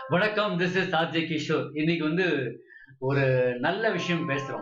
வணக்கம் this is RJ Kishore இன்னைக்கு வந்து ஒரு நல்ல விஷயம் பேசுறோம்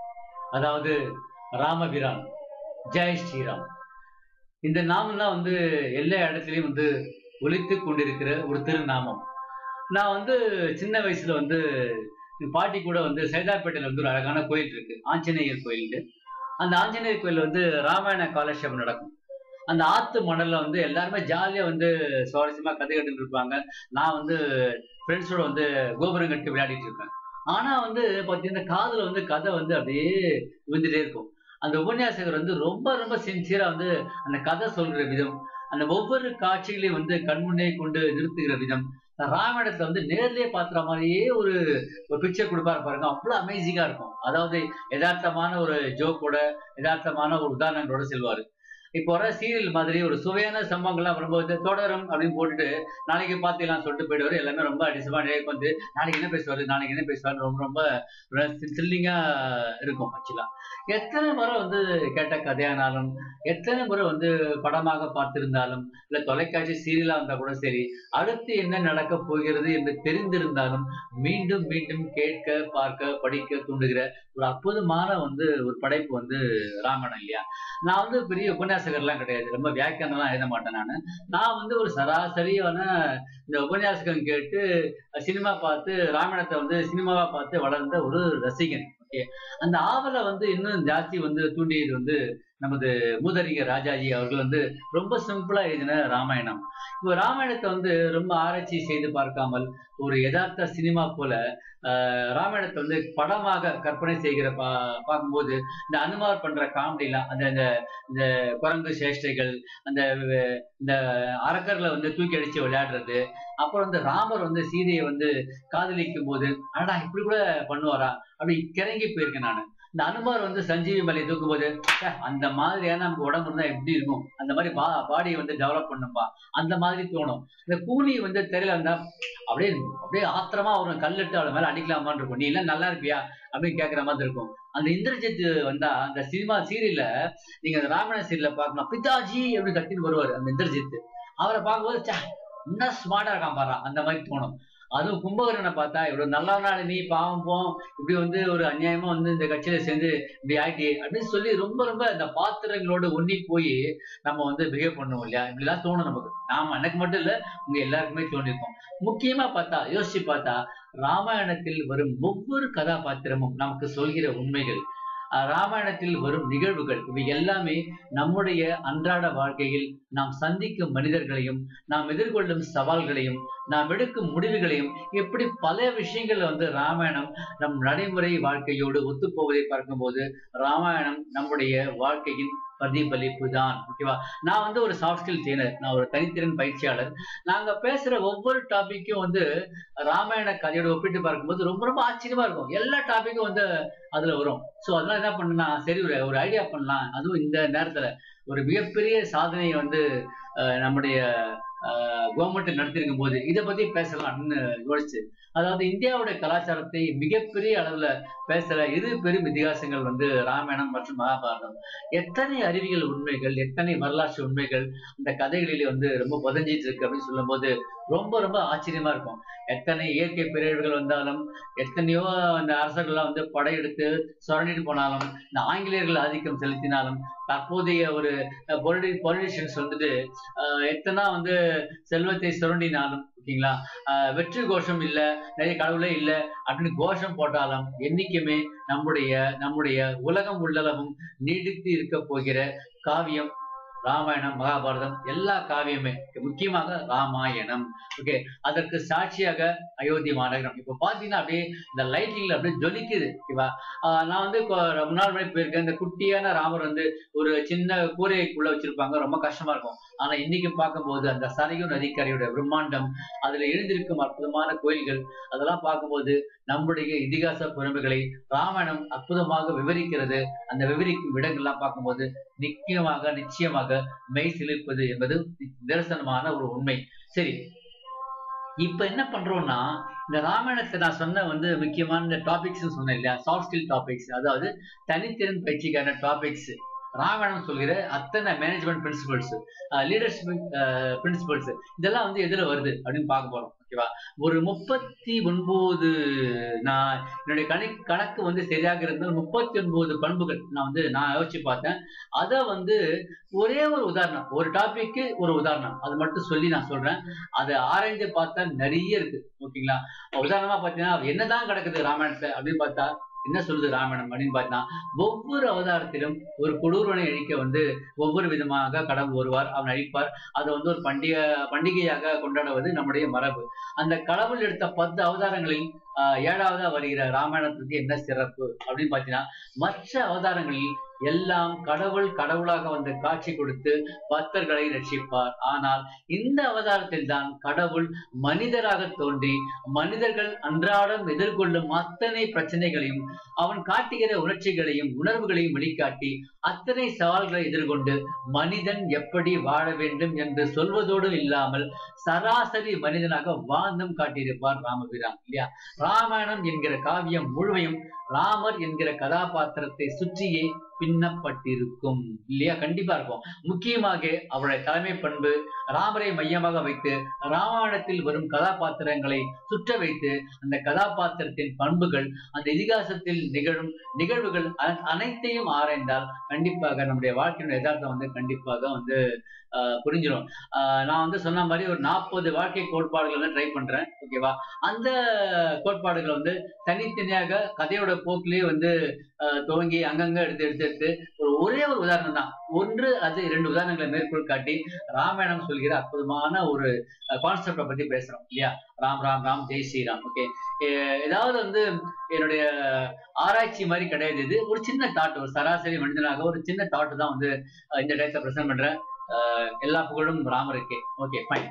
அதாவது ராமபிரான் ஜெய் ஸ்ரீராம் இந்த நாமம் தான் வந்து எல்லா இடத்துலயும் வந்து ஒலித்து கொண்டிருக்கிற ஒரு திருநாமம் நான் வந்து சின்ன வயசுல வந்து எங்க பாட்டி கூட வந்து சைதாப்பேட்டையில வந்து ஒரு அழகான கோயில் இருக்கு ஆஞ்சநேயர் கோயில் அந்த ஆஞ்சநேயர் கோயில் வந்து ராமாயண காலட்சேபம் நடக்கும் அந்த ஆத்து மணல்ல வந்து எல்லாருமே ஜாலியா வந்து சுவாரஸ்யமா கதை கேட்டுட்டு இருப்பாங்க நான் வந்து ஃப்ரெண்ட்ஸோட வந்து கோபுரம் கட்டி விளையாடிட்டு இருப்பேன் ஆனா வந்து பாத்தீங்கன்னா காதுல வந்து கதை வந்து அப்படியே விழுந்துட்டே இருக்கும் அந்த உபன்யாசகர் வந்து ரொம்ப ரொம்ப சின்சியரா வந்து அந்த கதை சொல்ற விதம் அந்த ஒவ்வொரு காட்சிகளையும் வந்து கண்முன்னே கொண்டு நிறுத்துகிற விதம் ராமாயணத்தை வந்து நேர்லயே பாக்குற மாதிரியே ஒரு ஒரு பிக்சர் கொடுப்பாரு பாருங்க அவ்வளவு அமேசிங்கா இருக்கும் அதாவது யதார்த்தமான ஒரு ஜோக்கோட யதார்த்தமான ஒரு உதாரணங்களோட செல்வாரு இப்போ வர சீரியல் மாதிரி ஒரு சுவையான சம்பவங்கள்லாம் வரும்போது தொடரும் அப்படின்னு போட்டுட்டு நாளைக்கு பார்த்துக்கலாம் சொல்லிட்டு போயிடுவாரு எல்லாமே ரொம்ப டிசப்பாயிண்ட் வந்து நாளைக்கு என்ன பேசுவாரு நாளைக்கு என்ன பேசுவாரு ரொம்ப ரொம்ப த்ரில்லிங்கா இருக்கும் ஆக்சுவலா எத்தனை முறை வந்து கேட்ட கதையானாலும் எத்தனை முறை வந்து படமாக பார்த்திருந்தாலும் இல்ல தொலைக்காட்சி சீரியலா இருந்தா கூட சரி அடுத்து என்ன நடக்க போகிறது என்று தெரிந்திருந்தாலும் மீண்டும் மீண்டும் கேட்க பார்க்க படிக்க தூண்டுகிற ஒரு அற்புதமான வந்து ஒரு படைப்பு வந்து ராமாயணம் இல்லையா நான் வந்து பெரிய உபன்யாசகர்லாம் கிடையாது ரொம்ப வியாக்கியானம்லாம் எழுத மாட்டேன் நான் நான் வந்து ஒரு சராசரியான இந்த உபன்யாசகம் கேட்டு சினிமா பார்த்து ராமாயணத்தை வந்து சினிமாவா பார்த்து வளர்ந்த ஒரு ரசிகன் ஓகே அந்த ஆவலை வந்து இன்னும் ஜாஸ்தி வந்து தூண்டியது வந்து நமது மூதறிஞர் ராஜாஜி அவர்கள் வந்து ரொம்ப சிம்பிளா எழுதின ராமாயணம் இப்போ ராமாயணத்தை வந்து ரொம்ப ஆராய்ச்சி செய்து பார்க்காமல் ஒரு யதார்த்த சினிமா போல ஆஹ் ராமாயணத்தை வந்து படமாக கற்பனை செய்கிற பா பார்க்கும்போது இந்த அனுமார் பண்ற காமெடிலாம் அந்த இந்த இந்த குரங்கு சேஷ்டைகள் அந்த இந்த அரக்கர்களை வந்து தூக்கி அடிச்சு விளையாடுறது அப்புறம் வந்து ராமர் வந்து சீதையை வந்து காதலிக்கும் போது அடா இப்படி கூட பண்ணுவாரா அப்படி கிறங்கி போயிருக்கேன் நான் இந்த அனுமார் வந்து சஞ்சீவி மலையை தூக்கும் போது அந்த மாதிரியான நமக்கு உடம்பு இருந்தா எப்படி இருக்கும் அந்த மாதிரி பா பாடியை வந்து டெவலப் பண்ணும்பா அந்த மாதிரி தோணும் இந்த கூலி வந்து தெரியல இருந்தா அப்படியே அப்படியே ஆத்திரமா ஒரு கல்லிட்டு அவளை மேல அடிக்கலாமான்னு இருக்கும் நீ எல்லாம் நல்லா இருப்பியா அப்படின்னு கேட்கற மாதிரி இருக்கும் அந்த இந்திரஜித் வந்தா அந்த சினிமா சீரியல்ல நீங்க அந்த ராமாயண சீரியல்ல பார்க்கலாம் பிதாஜி அப்படின்னு கத்தின்னு வருவாரு அந்த இந்திரஜித் அவரை பார்க்கும்போது இன்னும் ஸ்மார்ட்டா இருக்கான் பாரா அந்த மாதிரி தோணும் அதுவும் கும்பகரனை பார்த்தா இவ்வளவு நல்லவனால நீ பாவம் போம் இப்படி வந்து ஒரு அநியாயமா வந்து இந்த கட்சியில சேர்ந்து இப்படி ஆயிட்டி அப்படின்னு சொல்லி ரொம்ப ரொம்ப இந்த பாத்திரங்களோட ஒண்ணி போய் நம்ம வந்து பிஹேவ் பண்ணுவோம் இல்லையா இப்படிலாம் தோணும் நமக்கு நாம எனக்கு மட்டும் இல்ல உங்க எல்லாருக்குமே தோணிருக்கோம் முக்கியமா பார்த்தா யோசிச்சு பார்த்தா ராமாயணத்தில் வரும் ஒவ்வொரு கதாபாத்திரமும் நமக்கு சொல்கிற உண்மைகள் ராமாயணத்தில் வரும் நிகழ்வுகள் இவை எல்லாமே நம்முடைய அன்றாட வாழ்க்கையில் நாம் சந்திக்கும் மனிதர்களையும் நாம் எதிர்கொள்ளும் சவால்களையும் நாம் எடுக்கும் முடிவுகளையும் எப்படி பல விஷயங்கள்ல வந்து ராமாயணம் நம் நடைமுறை வாழ்க்கையோடு ஒத்துப்போவதை பார்க்கும்போது ராமாயணம் நம்முடைய வாழ்க்கையின் பிரதிபலிப்பு தான் ஓகேவா நான் வந்து ஒரு சாஃப்ட் ஸ்கில் ட்ரெயினர் நான் ஒரு தனித்திறன் பயிற்சியாளர் நாங்க பேசுற ஒவ்வொரு டாபிக்கும் வந்து ராமாயண கதையோட ஒப்பிட்டு பார்க்கும்போது ரொம்ப ரொம்ப ஆச்சரியமா இருக்கும் எல்லா டாபிக்கும் வந்து அதுல வரும் ஸோ அதனால என்ன பண்ணா சரி ஒரு ஒரு ஐடியா பண்ணலாம் அதுவும் இந்த நேரத்துல ஒரு மிகப்பெரிய சாதனையை வந்து நம்முடைய கவர்மெண்ட் நடத்திருக்கும் போது இதை பத்தி பேசலாம்னு யோசிச்சு அதாவது இந்தியாவுடைய கலாச்சாரத்தை மிகப்பெரிய அளவுல பேசுற இரு பெரும் இதிகாசங்கள் வந்து ராமாயணம் மற்றும் மகாபாரதம் எத்தனை அறிவியல் உண்மைகள் எத்தனை வரலாற்று உண்மைகள் அந்த கதைகளிலே வந்து ரொம்ப புதஞ்சிட்டு இருக்கு அப்படின்னு சொல்லும் போது ரொம்ப ரொம்ப ஆச்சரியமா இருக்கும் எத்தனை இயற்கை பேரழிவுகள் வந்தாலும் எத்தனையோ அந்த அரசர்கள்லாம் வந்து படையெடுத்து சுரண்டிட்டு போனாலும் இந்த ஆங்கிலேயர்கள் ஆதிக்கம் செலுத்தினாலும் தற்போதைய ஒரு பொலிட்டி பொலிட்டிஷியன்ஸ் வந்துட்டு எத்தனை வந்து செல்வத்தை சுரண்டினாலும் ஓகேங்களா வெற்றி கோஷம் இல்ல நிறைய கடவுளே இல்ல அப்படின்னு கோஷம் போட்டாலும் என்னைக்குமே நம்முடைய நம்முடைய உலகம் உள்ளளவும் நீடித்து இருக்க போகிற காவியம் ராமாயணம் மகாபாரதம் எல்லா காவியமே முக்கியமாக ராமாயணம் ஓகே அதற்கு சாட்சியாக அயோத்தி மாநகரம் இப்ப பாத்தீங்கன்னா அப்படியே இந்த லைட்டிங்ல அப்படியே ஜொலிக்குது ஓகேவா நான் வந்து முன்னாள் மணி போயிருக்கேன் இந்த குட்டியான ராமர் வந்து ஒரு சின்ன கூரைக்குள்ள வச்சிருப்பாங்க ரொம்ப கஷ்டமா இருக்கும் ஆனா இன்னைக்கு பார்க்கும்போது அந்த சரையு நதிக்கரையோட பிரம்மாண்டம் அதுல எழுந்திருக்கும் அற்புதமான கோயில்கள் அதெல்லாம் பார்க்கும்போது நம்முடைய இதிகாச பெருமைகளை ராமாயணம் அற்புதமாக விவரிக்கிறது அந்த விவரிக்கும் இடங்கள்லாம் பார்க்கும்போது நிச்சயமாக நிச்சயமாக மெய் சிலிர்ப்பது என்பது நிதர்சனமான ஒரு உண்மை சரி இப்ப என்ன பண்றோம்னா இந்த ராமாயணத்தை நான் சொன்ன வந்து முக்கியமான இந்த டாபிக்ஸ் சொன்னேன் இல்லையா சாஃப்ட் ஸ்கில் டாபிக்ஸ் அதாவது தனித்திறன் பயிற்சிக்கான டாபிக்ஸ் ராமாயணம் சொல்கிற அத்தனை மேனேஜ்மெண்ட் பிரின்சிபல்ஸ் லீடர்ஷிப் பிரின்சிபல்ஸ் இதெல்லாம் வந்து எதுல வருது அப்படின்னு பார்க்க போறோம் ஓகேவா ஓகேவா ஒரு முப்பத்தி ஒன்பது நான் என்னுடைய கணி கணக்கு வந்து சரியாக இருந்தால் முப்பத்தி ஒன்பது பண்புகள் நான் வந்து நான் யோசிச்சு பார்த்தேன் அதை வந்து ஒரே ஒரு உதாரணம் ஒரு டாபிக்கு ஒரு உதாரணம் அது மட்டும் சொல்லி நான் சொல்றேன் அதை ஆராய்ந்து பார்த்தா நிறைய இருக்கு ஓகேங்களா உதாரணமா பார்த்தீங்கன்னா என்னதான் கிடக்குது ராமாயணத்துல அப்படின்னு பார்த்தா என்ன சொல்லுது ராமாயணம் அப்படின்னு பார்த்தா ஒவ்வொரு அவதாரத்திலும் ஒரு கொடூரனை அழிக்க வந்து ஒவ்வொரு விதமாக கடவுள் வருவார் அவன் அழிப்பார் அதை வந்து ஒரு பண்டிகை பண்டிகையாக கொண்டாடுவது நம்முடைய மரபு அந்த கடவுள் எடுத்த பத்து அவதாரங்களில் ஆஹ் ஏழாவதா வருகிற ராமாயணத்துக்கு என்ன சிறப்பு அப்படின்னு பார்த்தீங்கன்னா மற்ற அவதாரங்களில் எல்லாம் கடவுள் கடவுளாக வந்து காட்சி கொடுத்து பக்தர்களை ரட்சிப்பார் ஆனால் இந்த அவதாரத்தில் தான் கடவுள் மனிதராக தோன்றி மனிதர்கள் அன்றாடம் எதிர்கொள்ளும் அத்தனை பிரச்சனைகளையும் அவன் காட்டுகிற உணர்ச்சிகளையும் உணர்வுகளையும் வெளிக்காட்டி அத்தனை சவால்களை எதிர்கொண்டு மனிதன் எப்படி வாழ வேண்டும் என்று சொல்வதோடு இல்லாமல் சராசரி மனிதனாக வாழ்ந்தும் காட்டியிருப்பார் ராமபிரான் இல்லையா ராமாயணம் என்கிற காவியம் முழுமையும் ராமர் என்கிற கதாபாத்திரத்தை சுற்றியே பின்னப்பட்டிருக்கும் இல்லையா கண்டிப்பா இருக்கும் முக்கியமாக அவருடைய தலைமை பண்பு ராமரை மையமாக வைத்து ராமாயணத்தில் வரும் கதாபாத்திரங்களை சுற்ற வைத்து அந்த கதாபாத்திரத்தின் பண்புகள் அந்த இதிகாசத்தில் நிகழும் நிகழ்வுகள் அ- அனைத்தையும் ஆராய்ந்தால் கண்டிப்பாக நம்முடைய வாழ்க்கையின் யதார்த்தம் வந்து கண்டிப்பாக வந்து ஆஹ், புரிஞ்சிடும் ஆஹ், நான் வந்து சொன்ன மாதிரி ஒரு நாற்பது வாழ்க்கை கோட்பாடுகள் வந்து ட்ரை பண்றேன் ஓகேவா அந்த கோட்பாடுகள் வந்து தனித்தனியாக கதையோட போக்கிலேயே வந்து ஆஹ், துவங்கி அங்கங்க எடுத்து எடுத்து எடுத்து ஒரு ஒரே ஒரு உதாரணம் தான் ஒன்று அது இரண்டு உதாரணங்களை மேற்கோள் காட்டி ராமாயணம் சொல்கிற அற்புதமான ஒரு கான்செப்டை பத்தி பேசுறோம் இல்லையா ராம் ராம் ராம் ஜெய் ஸ்ரீராம் ஓகே ஏதாவது வந்து என்னுடைய ஆராய்ச்சி மாதிரி கிடையாது இது ஒரு சின்ன தாட் ஒரு சராசரி மனிதனாக ஒரு சின்ன தாட் தான் வந்து அஹ், இந்த டயத்தை பிரசன்ட் பண்றேன் அஹ், எல்லா புகழும் ராமருக்கே ஓகே ஃபைன்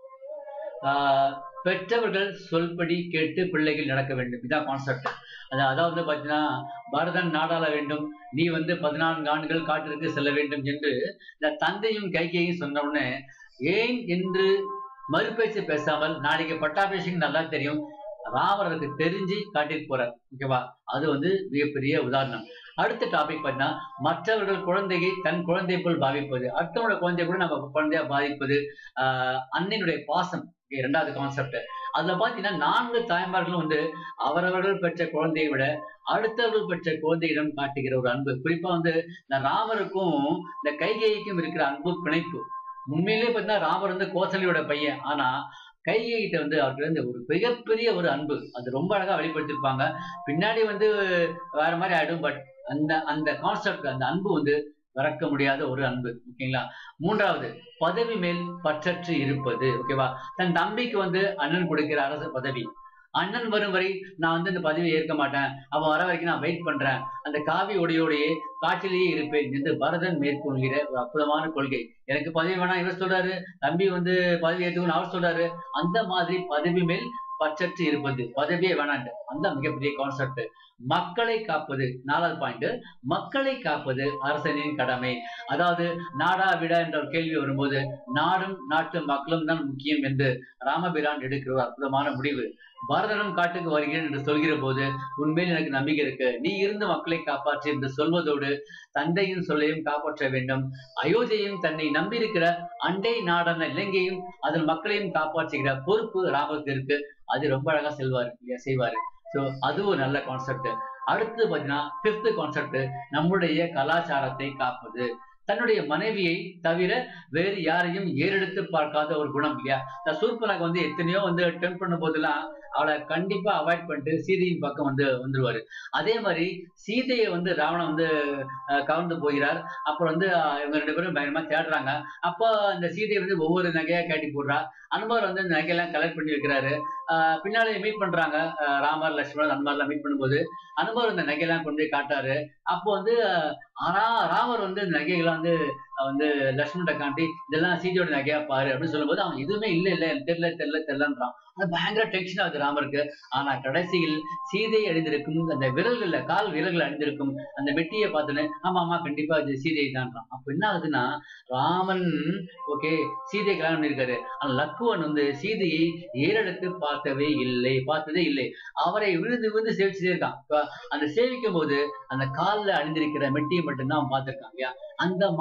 பெற்றவர்கள் சொல்படி கேட்டு பிள்ளைகள் நடக்க வேண்டும் இதான் கான்செப்ட் அது அதாவது பார்த்தீங்கன்னா பரதன் நாடாள வேண்டும் நீ வந்து பதினான்கு ஆண்டுகள் காட்டிற்கு செல்ல வேண்டும் என்று இந்த தந்தையும் கைகையும் சொன்ன உடனே ஏன் என்று மறுபேச்சு பேசாமல் நாளைக்கு பட்டாபிஷேகம் நல்லா தெரியும் ராமர் அதுக்கு தெரிஞ்சு காட்டிட்டு போறார் ஓகேவா அது வந்து மிகப்பெரிய உதாரணம் அடுத்த டாபிக் பார்த்தீங்கன்னா மற்றவர்கள் குழந்தையை தன் குழந்தை போல் பாவிப்பது அடுத்தவங்களோட குழந்தைய கூட நம்ம குழந்தையா பாதிப்பது ஆஹ் அன்னையினுடைய பாசம் okay, இரண்டாவது கான்செப்ட் அதுல பாத்தீங்கன்னா நான்கு தாய்மார்களும் வந்து அவரவர்கள் பெற்ற குழந்தையை விட அடுத்தவர்கள் பெற்ற குழந்தையிடம் காட்டுகிற ஒரு அன்பு குறிப்பா வந்து இந்த ராமருக்கும் இந்த கைகேயிக்கும் இருக்கிற அன்பு பிணைப்பு உண்மையிலேயே பார்த்தீங்கன்னா ராமர் வந்து கோசலையோட பையன் ஆனா கைகிட்ட வந்து அவருக்கு வந்து ஒரு மிகப்பெரிய ஒரு அன்பு அது ரொம்ப அழகா வெளிப்படுத்திருப்பாங்க பின்னாடி வந்து வேற மாதிரி ஆயிடும் பட் அந்த அந்த கான்செப்ட் அந்த அன்பு வந்து மறக்க முடியாத ஒரு அன்பு ஓகேங்களா மூன்றாவது பதவி மேல் பற்றற்று இருப்பது ஓகேவா தன் தம்பிக்கு வந்து அண்ணன் கொடுக்கிற அரசு பதவி அண்ணன் வரும் வரை நான் வந்து இந்த பதவியை ஏற்க மாட்டேன் அவன் வர வரைக்கும் நான் வெயிட் பண்றேன் அந்த காவி உடையோடையே காட்டிலேயே இருப்பேன் என்று பரதன் மேற்கொள்கிற ஒரு அற்புதமான கொள்கை எனக்கு பதவி வேணாம் இவர் சொல்றாரு தம்பி வந்து பதவி ஏற்றுக்கணும் அவர் சொல்றாரு அந்த மாதிரி பதவி மேல் பற்றற்று இருப்பது பதவியே வேணாண்டு அந்த மிகப்பெரிய கான்செப்ட் மக்களை காப்பது நாலாவது பாயிண்ட் மக்களை காப்பது அரசனின் கடமை அதாவது நாடா விடா என்ற ஒரு கேள்வி வரும்போது நாடும் நாட்டு மக்களும் தான் முக்கியம் என்று ராமபிரான் எடுக்கிற ஒரு அற்புதமான முடிவு பரதனும் காட்டுக்கு வருகிறேன் என்று சொல்கிற போது உண்மையில் எனக்கு நம்பிக்கை இருக்கு நீ இருந்து மக்களை காப்பாற்று என்று சொல்வதோடு தந்தையின் சொல்லையும் காப்பாற்ற வேண்டும் அயோத்தியையும் தன்னை நம்பியிருக்கிற அண்டை நாடான இலங்கையும் அதன் மக்களையும் காப்பாற்றுகிற பொறுப்பு ராமருக்கு இருக்கு அது ரொம்ப அழகா செல்வாரு இல்லையா செய்வாரு ஸோ அது ஒரு நல்ல கான்செப்ட் அடுத்து பார்த்தீங்கன்னா ஃபிஃப்த் கான்செப்ட் நம்முடைய கலாச்சாரத்தை காப்பது தன்னுடைய மனைவியை தவிர வேறு யாரையும் ஏறெடுத்து பார்க்காத ஒரு குணம் இல்லையா இந்த சூர்பனக வந்து எத்தனையோ வந்து டெம்ப் பண்ணும் போதெல்லாம் அவளை கண்டிப்பா அவாய்ட் பண்ணிட்டு சீதையின் பக்கம் வந்து வந்துருவாரு அதே மாதிரி சீதையை வந்து ராவணன் வந்து அஹ், கவர்ந்து போகிறார் அப்புறம் வந்து அஹ், இவங்க ரெண்டு பேரும் பயங்கரமா தேடுறாங்க அப்போ அந்த சீதையை வந்து ஒவ்வொரு நகையா காட்டி போடுறா அனுமார் வந்து இந்த நகையெல்லாம் கலெக்ட் பண்ணி வைக்கிறாரு ஆஹ் பின்னாடி மீட் பண்றாங்க ஆஹ் ராமர் லட்சுமணன் அந்த மாதிரிலாம் மீட் பண்ணும்போது அனுமார் இந்த நகையெல்லாம் கொண்டு போய் காட்டாரு அப்போ வந்து ஆஹ் ஆனா ராமர் வந்து இந்த நகைகளை வந்து ஆஹ் வந்து லட்சுமண்ட காட்டி இதெல்லாம் சீதையோட நகையா பாரு அப்படின்னு சொல்லும்போது அவன் எதுவுமே இல்ல இல்ல எனக்கு தெரியல தெரியல தெரியலன்றான் அது பயங்கர டென்ஷன் ஆகுது ராமருக்கு ஆனா கடைசியில் சீதை அணிந்திருக்கும் அந்த விரல்கள்ல கால் விரல்கள் அணிந்திருக்கும் அந்த மெட்டியை பார்த்துன்னு ஆமா ஆமா கண்டிப்பா அது சீதை தான்றான் அப்ப என்ன ஆகுதுன்னா ராமன் ஓகே சீதை கல்யாணம் பண்ணியிருக்காரு ஆனா லக்குவன் வந்து சீதையை ஏறெடுத்து பார்த்தவே இல்லை பார்த்ததே இல்லை அவரை விழுந்து விழுந்து சேவிச்சுட்டே இருக்கான் இப்ப அந்த சேவிக்கும் போது அந்த கால்ல அணிந்திருக்கிற மெட்டியை மட்டும்தான் அவன் பார்த்திருக்கான் இல்லையா அந்த மாதிரியான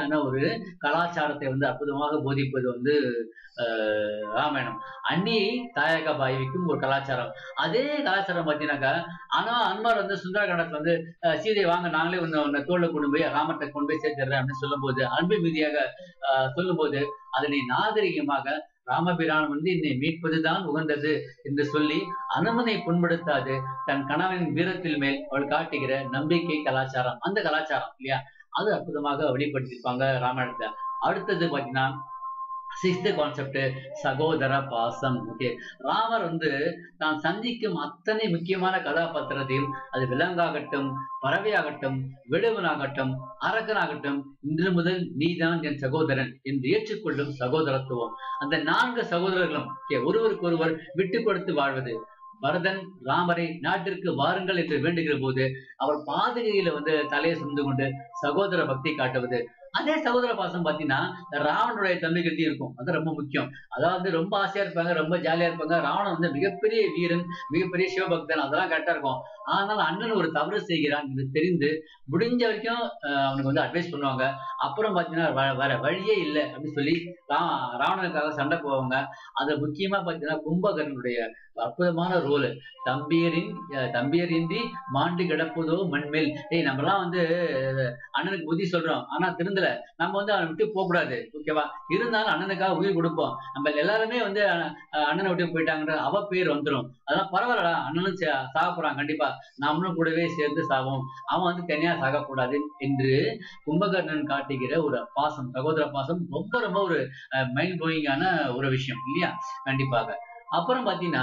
மைல்கோயிங்கான ஒரு கலாச்சாரத்தை வந்து அற்புதமாக போதிப்பது வந்து ஆஹ், ராமாயணம் அந்நியை தாயக பாய்விக்கும் ஒரு கலாச்சாரம் அதே கலாச்சாரம் பார்த்தீங்கன்னாக்கா ஆனா அன்பார் வந்து சுந்தரகாண்டத்துல வந்து அஹ், சீதை வாங்க நாங்களே வந்து உன்னை தோல்ல கொண்டு போய் ராமத்தை கொண்டு போய் சேர்த்துறேன் அப்படின்னு சொல்லும்போது அன்பு மீதியாக ஆஹ், சொல்லும்போது அதனை நாகரிகமாக ராமபிரான் வந்து என்னை மீட்பதுதான் உகந்தது என்று சொல்லி அனுமனை புண்படுத்தாது தன் கணவனின் வீரத்தில் மேல் அவள் காட்டுகிற நம்பிக்கை கலாச்சாரம் அந்த கலாச்சாரம் இல்லையா அது அற்புதமாக வெளிப்படுத்தியிருப்பாங்க ராமாயணத்துல அடுத்தது பாத்தீங்கன்னா சிக்ஸ்த் கான்செப்ட் சகோதர பாசம் ஓகே ராமர் வந்து தான் சந்திக்கும் அத்தனை முக்கியமான கதாபாத்திரத்தையும் அது விலங்காகட்டும் பறவையாகட்டும் விடுவனாகட்டும் அரக்கனாகட்டும் இன்று முதல் நீதான் என் சகோதரன் என்று ஏற்றுக்கொள்ளும் சகோதரத்துவம் அந்த நான்கு சகோதரர்களும் okay, ஒருவருக்கொருவர் விட்டு கொடுத்து வாழ்வது பரதன் ராமரை நாட்டிற்கு வாருங்கள் என்று வேண்டுகிற போது அவர் பாதுகையில வந்து தலையை சுமந்து கொண்டு சகோதர பக்தி காட்டுவது அதே சகோதர பாசம் பாத்தீங்கன்னா ராவனுடைய தம்பிகிட்டே இருக்கும் அது ரொம்ப முக்கியம் அதாவது ரொம்ப ஆசையா இருப்பாங்க ரொம்ப ஜாலியா இருப்பாங்க ராவணன் வந்து மிகப்பெரிய வீரன் மிகப்பெரிய சிவபக்தன் அதெல்லாம் கரெக்டா இருக்கும் ஆனால் அண்ணன் ஒரு தவறு செய்கிறான் என்று தெரிந்து முடிஞ்ச வரைக்கும் அஹ், அவனுக்கு வந்து அட்வைஸ் பண்ணுவாங்க அப்புறம் பாத்தீங்கன்னா வ- வேற வழியே இல்லை அப்படின்னு சொல்லி ரா- ராவணனுக்காக சண்டை போவாங்க அது முக்கியமா பாத்தீங்கன்னா கும்பகர்ணனுடைய அற்புதமான ரோல் தம்பியரின் அஹ், தம்பியரின்றி மாண்டு கிடப்பதோ மண்மேல் ஏய் நம்மலாம் வந்து அஹ், அண்ணனுக்கு புத்தி சொல்றோம் ஆனா திருந்தல நம்ம வந்து அவனை விட்டு போக கூடாது ஓகேவா இருந்தாலும் அண்ணனுக்காக உயிர் கொடுப்போம் நம்ம எல்லாருமே வந்து அஹ், அண்ணனை விட்டு போயிட்டாங்கன்ற அவ பேர் வந்துடும் அதெல்லாம் பரவாயில்லடா அண்ணனும் சா- சாக போறான் கண்டிப்பா நம்மளும் கூடவே சேர்ந்து சாவோம் அவன் வந்து தனியா சாகக்கூடாது என்று கும்பகர்ணன் காட்டுகிற ஒரு பாசம் சகோதர பாசம் ரொம்ப ரொம்ப ஒரு மைண்ட் ப்ளோயிங்கான ஒரு விஷயம் இல்லையா கண்டிப்பாக அப்புறம் பாத்தீங்கன்னா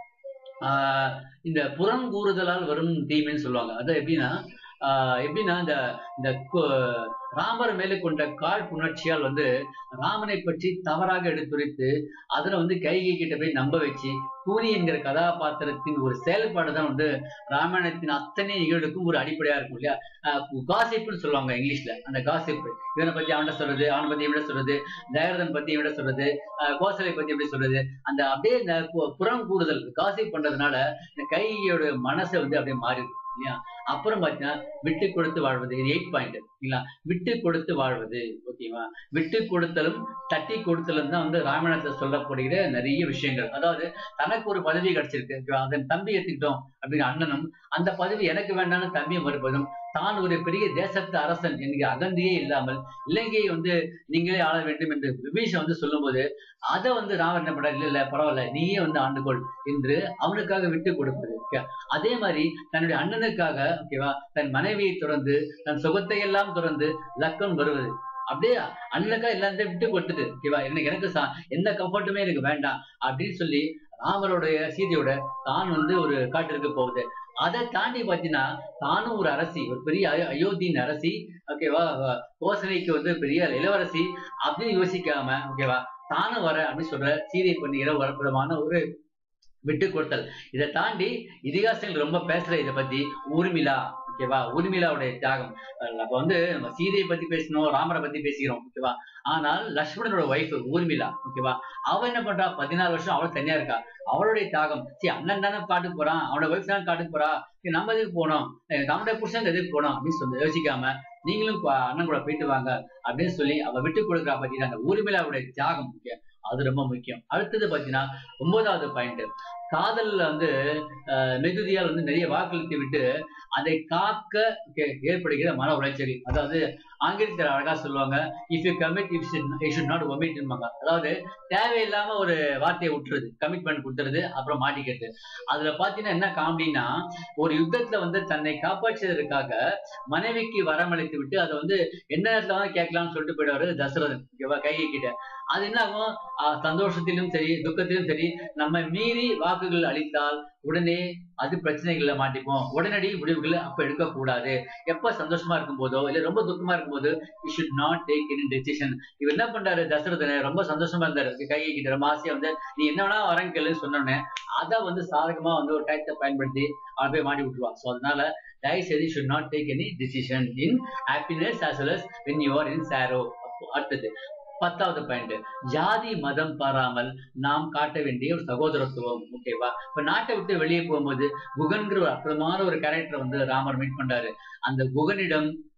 ஆஹ் இந்த புறங்கூறுதலால் வரும் தீமைன்னு சொல்லுவாங்க அது எப்படின்னா ஆஹ் எப்படின்னா இந்த இந்த கு- ராமர் மேலே கொண்ட கால் புணர்ச்சியால் வந்து ராமனை பற்றி தவறாக எடுத்துரைத்து அதுல வந்து கைகை கிட்ட போய் நம்ப வச்சு கூனி என்கிற கதாபாத்திரத்தின் ஒரு செயல்பாடு தான் வந்து ராமாயணத்தின் அத்தனை நிகழ்வுக்கும் ஒரு அடிப்படையா இருக்கும் இல்லையா காசிப்னு சொல்லுவாங்க இங்கிலீஷ்ல அந்த காசிப் இவனை பத்தி அவன்கிட்ட சொல்றது அவனை பத்தி இவட சொல்றது தயரதன் பத்தி இவட சொல்றது ஆஹ் கோசலை பத்தி எப்படி சொல்றது அந்த அப்படியே இந்த பு- புறம் கூறுதல் காசிப் பண்றதுனால இந்த கையோட மனசை வந்து அப்படியே மாறிடுது இல்லையா அப்புறம் பாத்தீங்கன்னா விட்டு கொடுத்து வாழ்வது இது எயிட் பாயிண்ட் இல்லைங்களா விட்டு கொடுத்து வாழ்வது ஓகேவா விட்டு கொடுத்தலும் தட்டி கொடுத்தலும் தான் வந்து ராமாயணத்துல சொல்லப்படுகிற நிறைய விஷயங்கள் அதாவது தனக்கு ஒரு பதவி கிடைச்சிருக்கு ஓகேவா? அதன் தம்பி எடுத்துக்கிட்டோம் அப்படின்னு அண்ணனும் அந்த பதவி எனக்கு வேண்டாம்னு தம்பியை மறுப்பதும் தான் ஒரு பெரிய தேசத்து அரசன் என்கிற அகந்தியே இல்லாமல் இலங்கையை வந்து நீங்களே ஆள வேண்டும் என்று விபீஷன் வந்து சொல்லும்போது அதை வந்து ராமர் என்ன பண்றாரு இல்ல இல்ல பரவாயில்ல நீயே வந்து ஆண்டுகொள் என்று அவனுக்காக விட்டு கொடுப்பது okay? அதே மாதிரி தன்னுடைய அண்ணனுக்காக ஓகேவா தன் மனைவியை துறந்து தன் சுகத்தை எல்லாம் துறந்து லக்கன் வருவது அப்படியே அண்ணனுக்கா எல்லாத்தையும் விட்டு கொடுத்துட்டு ஓகேவா எனக்கு எனக்கு சா- எந்த கம்ஃபர்ட்டுமே எனக்கு வேண்டாம் அப்படின்னு சொல்லி ராமருடைய சீதையோட தான் வந்து ஒரு காட்டிற்கு போகுது அதை தாண்டி பாத்தீங்கன்னா தானும் ஒரு அரசி ஒரு பெரிய அயோ- அயோத்தியின் அரசி ஓகேவா கோசலைக்கு வந்து பெரிய இளவரசி அப்படின்னு யோசிக்காம ஓகேவா தானும் வர அப்படின்னு சொல்ற சீதை பண்ணுகிற ஒரு அற்புதமான ஒரு விட்டு கொடுத்தல் இதை தாண்டி இதிகாசங்கள் ரொம்ப பேசுற இதை பத்தி ஊர்மிளா ஓகேவா ஊர்மிளாவுடைய தியாகம் அஹ் அப்ப வந்து நம்ம சீதையை பத்தி பேசணும் ராமரை பத்தி பேசிக்கிறோம் ஓகேவா ஆனால் லக்ஷ்மணனோட ஒய்ஃப் ஊர்மிளா ஓகேவா அவ என்ன பண்றா பதினாலு வருஷம் அவள் தனியா இருக்கா அவளுடைய தியாகம் சரி அண்ணன் தானே காட்டுக்கு போறான் அவனோட ஒய்ஃப் தானே காட்டுக்கு போறா சரி, நம்ம எதுக்கு போனோம் அஹ் நம்முடைய புருஷன் எதுக்கு போனோம் அப்படின்னு சொல்லி யோசிக்காம நீங்களும் பா- அண்ணன் கூட போயிட்டு வாங்க அப்படின்னு சொல்லி அவ விட்டு கொடுக்குறா பாத்தீங்கன்னா அந்த ஊர்மிளாவுடைய தியாகம் முக்கியம் அது ரொம்ப முக்கியம் அடுத்தது பாத்தீங்கன்னா ஒன்பதாவது பாயிண்ட் காதல்ல வந்து அஹ், மிகுதியால் வந்து நிறைய வாக்களித்து விட்டு அதை காக்க கே- ஏற்படுகிற மன உளைச்சல் அதாவது ஆங்கிலத்தில் அழகா சொல்லுவாங்க if you commit if you should not ஒமிட்பாங்க அதாவது தேவையில்லாம ஒரு வார்த்தையை விட்டுறது கமிட்மெண்ட் கொடுத்துறது அப்புறம் மாட்டிக்கிறது அதுல பாத்தீங்கன்னா என்ன காமெடினா ஒரு யுத்தத்துல வந்து தன்னை காப்பாற்றுவதற்காக மனைவிக்கு வரமளித்து விட்டு அதை வந்து என்ன நேரத்துல வந்து கேட்கலாம்னு சொல்லிட்டு போயிடுவாரு தசரதன் ஓகேவா கைகை கிட்ட அது என்ன ஆகும் ஆஹ் சந்தோஷத்திலும் சரி துக்கத்திலும் சரி நம்ம மீறி வாக்குகள் அளித்தால் உடனே அது பிரச்சனைகள்ல மாட்டிப்போம் உடனடி முடிவுகளை அப்ப எடுக்கக்கூடாது எப்ப சந்தோஷமா இருக்கும் போதோ இல்ல ரொம்ப துக்கமா இருக்கும் போது you should not take any decision இவர் என்ன பண்றாரு தசரதனை ரொம்ப சந்தோஷமா இருந்தாரு கையை கிட்ட ரொம்ப ஆசையா வந்து நீ என்ன வேணா வரேன் கேளுன்னு சொன்னோன்னே அதை வந்து சாதகமா வந்து ஒரு டயத்தை பயன்படுத்தி அவன் போய் மாட்டி விட்டுருவான் ஸோ அதனால தயவு செய்து should not take any decision in happiness as well as when you are in sorrow அப்போ அடுத்தது பத்தாவது பாயிண்ட் ஜாதி மதம் பாராமல் நாம் காட்ட வேண்டிய ஒரு சகோதரத்துவம் ஓகேவா இப்ப நாட்டை விட்டு வெளியே போகும்போது குகன்கிற ஒரு அற்புதமான ஒரு கேரக்டர் வந்து ராமர் மீட் பண்றாரு அந்த குகனிடம்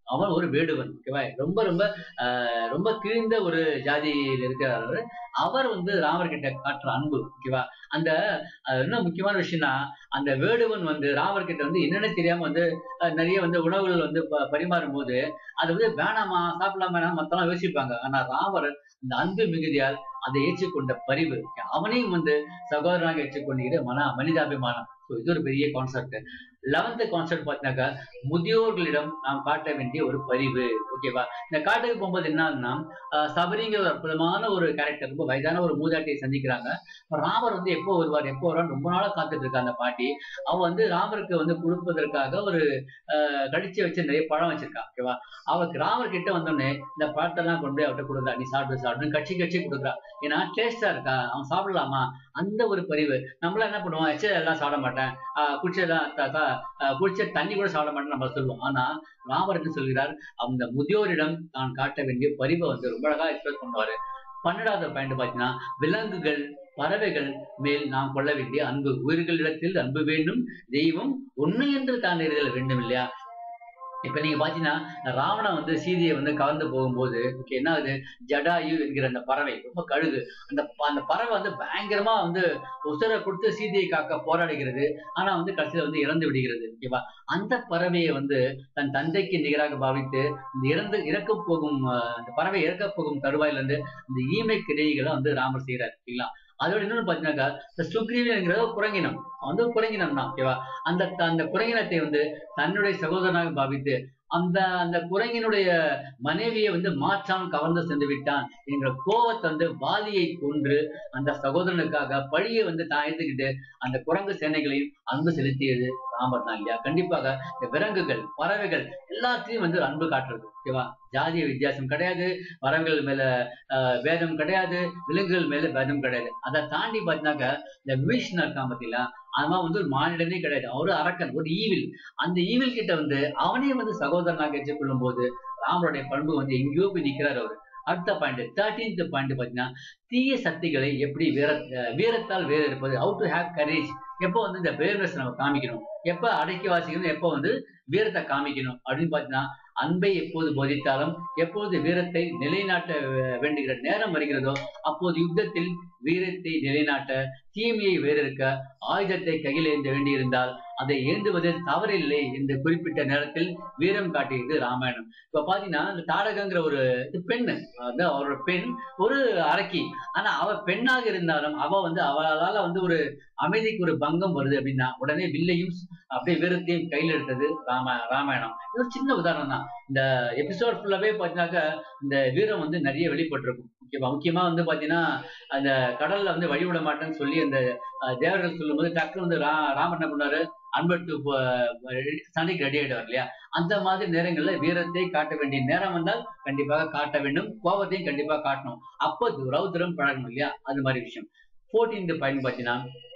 அவன் ஒரு வேடுவன் ஓகேவா ரொம்ப ரொம்ப ஆஹ் ரொம்ப கீழ்ந்த ஒரு ஜாதியில் இருக்கிறார் அவர் வந்து ராமர்கிட்ட காட்டுற அன்பு ஓகேவா அந்த அஹ், என்ன முக்கியமான விஷயம்னா அந்த வேடுவன் வந்து ராமர்கிட்ட வந்து என்னன்னு தெரியாம வந்து அஹ், நிறைய வந்து உணவுகள் வந்து ப- பரிமாறும் போது அது வந்து வேணாமா சாப்பிடலாமா வேணாமா மத்தெல்லாம் யோசிப்பாங்க ஆனா ராமர் அந்த அன்பு மிகுதியால் அதை ஏற்றுக்கொண்ட பரிவு அவனையும் வந்து சகோதரனாக ஏற்றுக்கொண்டிருக்கிற மன மனிதாபிமானம் ஸோ இது ஒரு பெரிய கான்செப்ட் லெவன்த் கான்செப்ட் பார்த்தீங்கன்னாக்கா முதியோர்களிடம் நாம் காட்ட வேண்டிய ஒரு பரிவு ஓகேவா இந்த காட்டுக்கு போகும்போது என்ன ஆகுதுன்னா ஆஹ் சபரிங்கிற ஒரு அற்புதமான ஒரு கேரக்டர் ரொம்ப வயதான ஒரு மூதாட்டியை சந்திக்கிறாங்க அப்ப ராமர் வந்து எப்போ வருவார் எப்போ வருவார் ரொம்ப நாளா காத்துட்டு இருக்கா அந்த பாட்டி அவ வந்து ராமருக்கு வந்து கொடுப்பதற்காக ஒரு ஆஹ் கடிச்சு வச்சு நிறைய பழம் வச்சிருக்கா ஓகேவா அவருக்கு ராமர் கிட்ட வந்தோடனே இந்த பழத்தெல்லாம் கொண்டு போய் அவர்கிட்ட கொடுக்குறா நீ சாப்பிடு சாப்பிடுன்னு கட்சி கட்சி கொடுக்குறா ஏன்னா டேஸ்டா இருக்கா அவன் சாப்பிடலாமா அந்த ஒரு பரிவு நம்மளாம் என்ன பண்ணுவோம் எச்ச எல்லாம் சாப்பிட மாட்டேன் ஆஹ் குடிச்சதெல்லாம் த- த- ஆஹ் குடிச்ச தண்ணி கூட சாப்பிட மாட்டேன்னு நம்ம சொல்லுவோம் ஆனா ராமர் என்ன சொல்கிறார் அந்த முதியோரிடம் தான் காட்ட வேண்டிய பரிவை வந்து ரொம்ப அழகா எக்ஸ்பிரஸ் பண்ணுவாரு பன்னெண்டாவது பாயிண்ட் பாத்தீங்கன்னா விலங்குகள் பறவைகள் மேல் நாம் கொள்ள வேண்டிய அன்பு உயிர்களிடத்தில் அன்பு வேண்டும் தெய்வம் உண்மை என்று தான் எறிதல் வேண்டும் இல்லையா இப்ப நீங்க பாத்தீங்கன்னா ராவணன் வந்து சீதையை வந்து கலந்து போகும்போது ஓகே என்ன ஆகுது ஜடாயு என்கிற அந்த பறவை ரொம்ப கழுகு அந்த ப- அந்த பறவை வந்து பயங்கரமா வந்து உசுரை கொடுத்து சீதையை காக்க போராடுகிறது ஆனா வந்து கடைசியில வந்து இறந்து விடுகிறது ஓகேவா அந்த பறவையை வந்து தன் தந்தைக்கு நிகராக பாவித்து இந்த இறந்து இறக்க போகும் அஹ், அந்த பறவை இறக்க போகும் தருவாயில இருந்து இந்த ஈமை கிரைகளை வந்து ராமர் செய்யறாரு ஓகேங்களா அதோட இன்னொன்னு பாத்தீங்கன்னாக்கா இந்த சுக்ரீவன்ங்கிற ஒரு குரங்கினம் அவன் வந்து ஒரு குரங்கினம் தான் ஓகேவா அந்த அந்த குரங்கினத்தை வந்து தன்னுடைய சகோதரனாக பாவித்து அந்த அந்த குரங்கினுடைய மனைவியை வந்து மாற்றான் கவர்ந்து சென்று விட்டான் என்கிற கோவத்தை வந்து வாலியை கொன்று அந்த சகோதரனுக்காக பழியை வந்து தான் எடுத்துக்கிட்டு அந்த குரங்கு சேனைகளையும் அன்பு செலுத்தியது ராமர் தான் இல்லையா கண்டிப்பாக இந்த விலங்குகள் பறவைகள் எல்லாத்தையும் வந்து அன்பு காட்டுறது ஓகேவா ஜாதிய வித்தியாசம் கிடையாது பறவைகள் மேல ஆஹ், வேதம் கிடையாது விலங்குகள் மேல வேதம் கிடையாது அதை தாண்டி பார்த்தீங்கன்னாக்க இந்த விபீஷணர் இருக்கான் பார்த்தீங்களா அவன் வந்து ஒரு மானிடனே கிடையாது அவரு அரக்கன் ஒரு ஈவில் அந்த ஈவில் கிட்ட வந்து அவனே வந்து சகோதரனாக ஏற்றுக்கொள்ளும் போது ராமருடைய பண்பு வந்து எங்கேயோ போய் நிக்கிறார் அவரு அடுத்த பாயிண்ட் தேர்ட்டீன்த் பாயிண்ட் பாத்தீங்கன்னா தீய சக்திகளை எப்படி வீர அஹ் வீரத்தால் வேற இருப்பது how டு ஹேவ் கரேஜ் எப்போ வந்து இந்த பிரேவ்னஸ் நம்ம காமிக்கணும் எப்ப அடக்கி வாசிக்கணும் எப்போ வந்து வீரத்தை காமிக்கணும் அப்படின்னு பாத்தீங்கன்னா அன்பை எப்போது போதித்தாலும் எப்போது வீரத்தை நிலைநாட்ட வே- வேண்டுகிற நேரம் வருகிறதோ அப்போது யுத்தத்தில் வீரத்தை நிலைநாட்ட தீமையை வேறறுக்க ஆயுதத்தை கையில் ஏந்த வேண்டியிருந்தால் அதை ஏந்துவதில் தவறில்லை என்று குறிப்பிட்ட நேரத்தில் வீரம் காட்டியது ராமாயணம் இப்ப பாத்தீங்கன்னா இந்த தாடகங்கிற ஒரு இது பெண்ணு வந்து அவரோட பெண் ஒரு அரக்கி ஆனா அவ பெண்ணாக இருந்தாலும் அவ வந்து அவளால வந்து ஒரு அமைதிக்கு ஒரு பங்கம் வருது அப்படின்னா உடனே வில்லையும் அப்படியே வீரத்தையும் கையில் எடுத்தது ராம ராமாயணம் இது ஒரு சின்ன உதாரணம் தான் இந்த எபிசோட் ஃபுல்லாவே பாத்தீங்கன்னாக்கா இந்த வீரம் வந்து நிறைய வெளிப்பட்டிருக்கும் முக்கியமா முக்கியமா வந்து பாத்தீங்கன்னா அந்த கடல்ல வந்து வழிவிட மாட்டேன்னு சொல்லி அந்த அஹ், தேவர்கள் சொல்லும்போது டக்குனு வந்து ரா ராமர் என்ன பண்ணாரு அன்பட்டு சண்டைக்கு ரெடி ஆயிடுவார் இல்லையா அந்த மாதிரி நேரங்கள்ல வீரத்தை காட்ட வேண்டிய நேரம் வந்தால் கண்டிப்பாக காட்ட வேண்டும் கோபத்தையும் கண்டிப்பா காட்டணும் அப்போ ரௌத்திரம் பழகணும் இல்லையா அது மாதிரி விஷயம் ஃபோர்டீன்த் பாயிண்ட் பார்த்தீங்கன்னா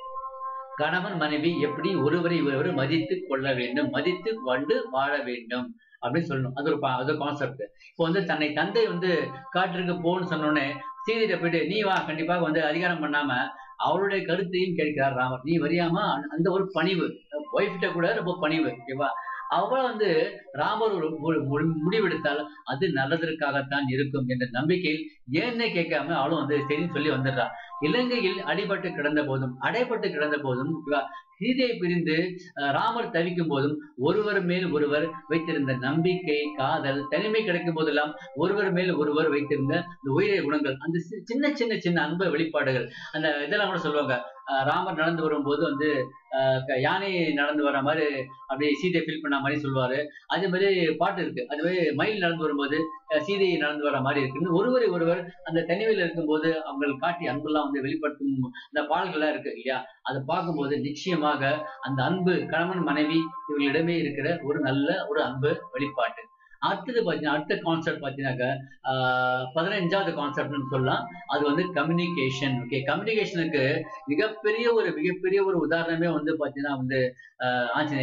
கணவன் மனைவி எப்படி ஒருவரை ஒருவர் மதித்து கொள்ள வேண்டும் மதித்து கொண்டு வாழ வேண்டும் அப்படின்னு சொல்லணும் அது ஒரு பா- அது கான்செப்ட் இப்போ வந்து தன்னை தந்தை வந்து காட்டிற்கு போன்னு சொன்னோடனே சீதையிட்ட போயிட்டு நீ வா கண்டிப்பாக வந்து அதிகாரம் பண்ணாம அவளுடைய கருத்தையும் கேட்கிறார் ராமர் நீ வரியாம அந்த- அந்த ஒரு பணிவு ஒய்ஃப்கிட்ட கூட ரொம்ப பணிவு ஓகேவா அவ வந்து ராமர் ஒரு ஒரு முடி- முடிவெடுத்தால் அது நல்லதற்காகத்தான் இருக்கும் என்ற நம்பிக்கையில் ஏன்னே கேட்காம அவளும் வந்து சரின்னு சொல்லி வந்துடுறா இலங்கையில் அடிபட்டு கிடந்த போதும் அடைபட்டு கிடந்த போதும் இவ சீதையை பிரிந்து அஹ், ராமர் தவிக்கும் போதும் ஒருவர் மேல் ஒருவர் வைத்திருந்த நம்பிக்கை காதல் தனிமை கிடைக்கும் போதெல்லாம் ஒருவர் மேல் ஒருவர் வைத்திருந்த இந்த உயிரிய குணங்கள் அந்த சி- சின்ன சின்ன சின்ன அன்பு வெளிப்பாடுகள் அந்த இதெல்லாம் கூட சொல்லுவாங்க அஹ், ராமர் நடந்து வரும்போது வந்து அஹ், க- யானை நடந்து வர மாதிரி அப்படியே சீதையை ஃபீல் பண்ண மாதிரி சொல்லுவாரு அதே மாதிரி பாட்டு இருக்கு அதுவே மயில் நடந்து வரும்போது அஹ், சீதை நடந்து வர மாதிரி இருக்குன்னு ஒருவரை ஒருவர் அந்த தனிமையில் இருக்கும்போது அவங்க காட்டி அன்பெல்லாம் வந்து வெளிப்படுத்தும் அந்த பாடல்கள்லாம் இருக்கு இல்லையா அதை பார்க்கும்போது நிச்சயமாக அந்த அன்பு கணவன் மனைவி இவர்களிடமே இருக்கிற ஒரு நல்ல ஒரு அன்பு வெளிப்பாட்டு அடுத்தது பார்த்தீங்கன்னா அடுத்த கான்செப்ட் பார்த்தீங்கன்னாக்க ஆஹ் பதினஞ்சாவது கான்செப்ட்னு சொல்லலாம் அது வந்து கம்யூனிகேஷன் ஓகே கம்யூனிகேஷனுக்கு மிகப்பெரிய ஒரு மிகப்பெரிய ஒரு உதாரணமே வந்து பார்த்தீங்கன்னா வந்து ஆஹ் ஆஞ்சநேயர் தான்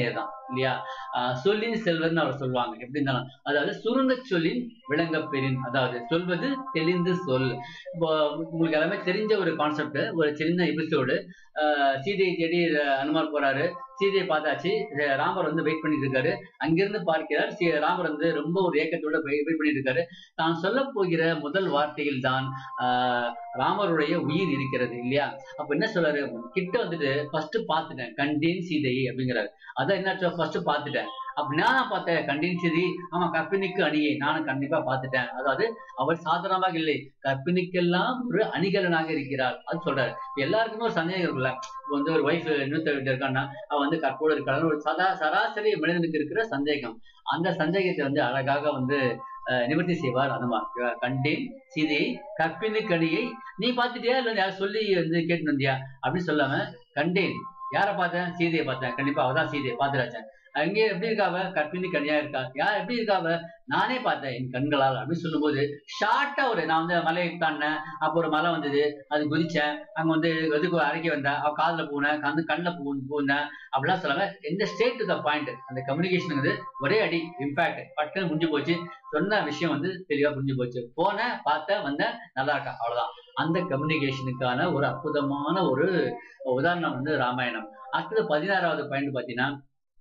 இல்லையா ஆஹ் சொல்லின் செல்வர்னு அவர் சொல்லுவாங்க எப்படி இருந்தாலும் அதாவது சுருங்க சொல்லின் விளங்க பெறின் அதாவது சொல்வது தெளிந்து சொல் இப்போ உங்களுக்கு எல்லாமே தெரிஞ்ச ஒரு கான்செப்ட் ஒரு சின்ன எபிசோடு சீதையை தேடி அஹ், அனுமார் போறாரு சீதையை பார்த்தாச்சு அஹ், ராமர் வந்து வெயிட் பண்ணிட்டு இருக்காரு அங்கிருந்து பார்க்கிறார் சீ- ராமர் வந்து ரொம்ப ஒரு ஏக்கத்தோட வெயிட் பண்ணிட்டு இருக்காரு தான் சொல்ல போகிற முதல் வார்த்தையில் தான் ஆஹ், ராமருடைய உயிர் இருக்கிறது இல்லையா அப்ப என்ன சொல்றாரு கிட்ட வந்துட்டு ஃபர்ஸ்ட் பார்த்துட்டேன் கண்டேன் சீதையை அப்படிங்கிறாரு அதான் என்ன ஃபர்ஸ்ட் பார்த்துட்டேன் அப்ப நான் பார்த்தேன் கண்டேன் சீதை ஆமா கற்பிணிக்கு அணியை நானும் கண்டிப்பா பார்த்துட்டேன் அதாவது அவர் சாதாரணமாக இல்லை கற்பிணிக்கெல்லாம் ஒரு அணிகலனாக இருக்கிறார் அது சொல்றாரு எல்லாருக்குமே ஒரு சந்தேகம் இருக்குல்ல இப்ப வந்து ஒரு ஒய்ஃப் இன்னொருத்த வீட்டுல இருக்கான்னா அவ வந்து கற்போடு இருக்காள் ஒரு சதா சராசரி மனிதனுக்கு இருக்கிற சந்தேகம் அந்த சந்தேகத்தை வந்து அழகாக வந்து அஹ், நிவர்த்தி செய்வார் அனுமார் கண்டேன் சீதையை கற்பினுக்கணியை நீ பார்த்துட்டியா இல்ல யார் சொல்லி வந்து கேட்டு வந்தியா அப்படின்னு சொல்லாம கண்டேன் யாரை பார்த்தேன் சீதையை பார்த்தேன் கண்டிப்பா அவதான் சீதையை பார்த்துடாச்சேன் அங்கே எப்படி இருக்காவ கற்பினி கனியா இருக்கா யார் எப்படி இருக்காவ நானே பார்த்தேன் என் கண்களால் அப்படின்னு சொல்லும்போது ஷார்ட்டா ஒரு நான் வந்து மலை தாண்டினேன் அப்போ ஒரு மலை வந்தது அது குதிச்சேன் அங்க வந்து எதுக்கு அரைக்க வந்தேன் அவ காதுல பூனேன் கண்ணு கண்ணில் பூ பூந்தேன் அப்படிலாம் சொல்லாம எந்த ஸ்டேட் டு த பாயிண்ட் அந்த கம்யூனிகேஷன் வந்து ஒரே அடி இம்பாக்ட் பட்டுன்னு முடிஞ்சு போச்சு சொன்ன விஷயம் வந்து தெளிவா புரிஞ்சு போச்சு போனேன் பார்த்தேன் வந்தேன் நல்லா இருக்கா அவ்வளவுதான் அந்த கம்யூனிகேஷனுக்கான ஒரு அற்புதமான ஒரு உதாரணம் வந்து ராமாயணம் அடுத்தது பதினாறாவது பாயிண்ட் பாத்தீங்கன்னா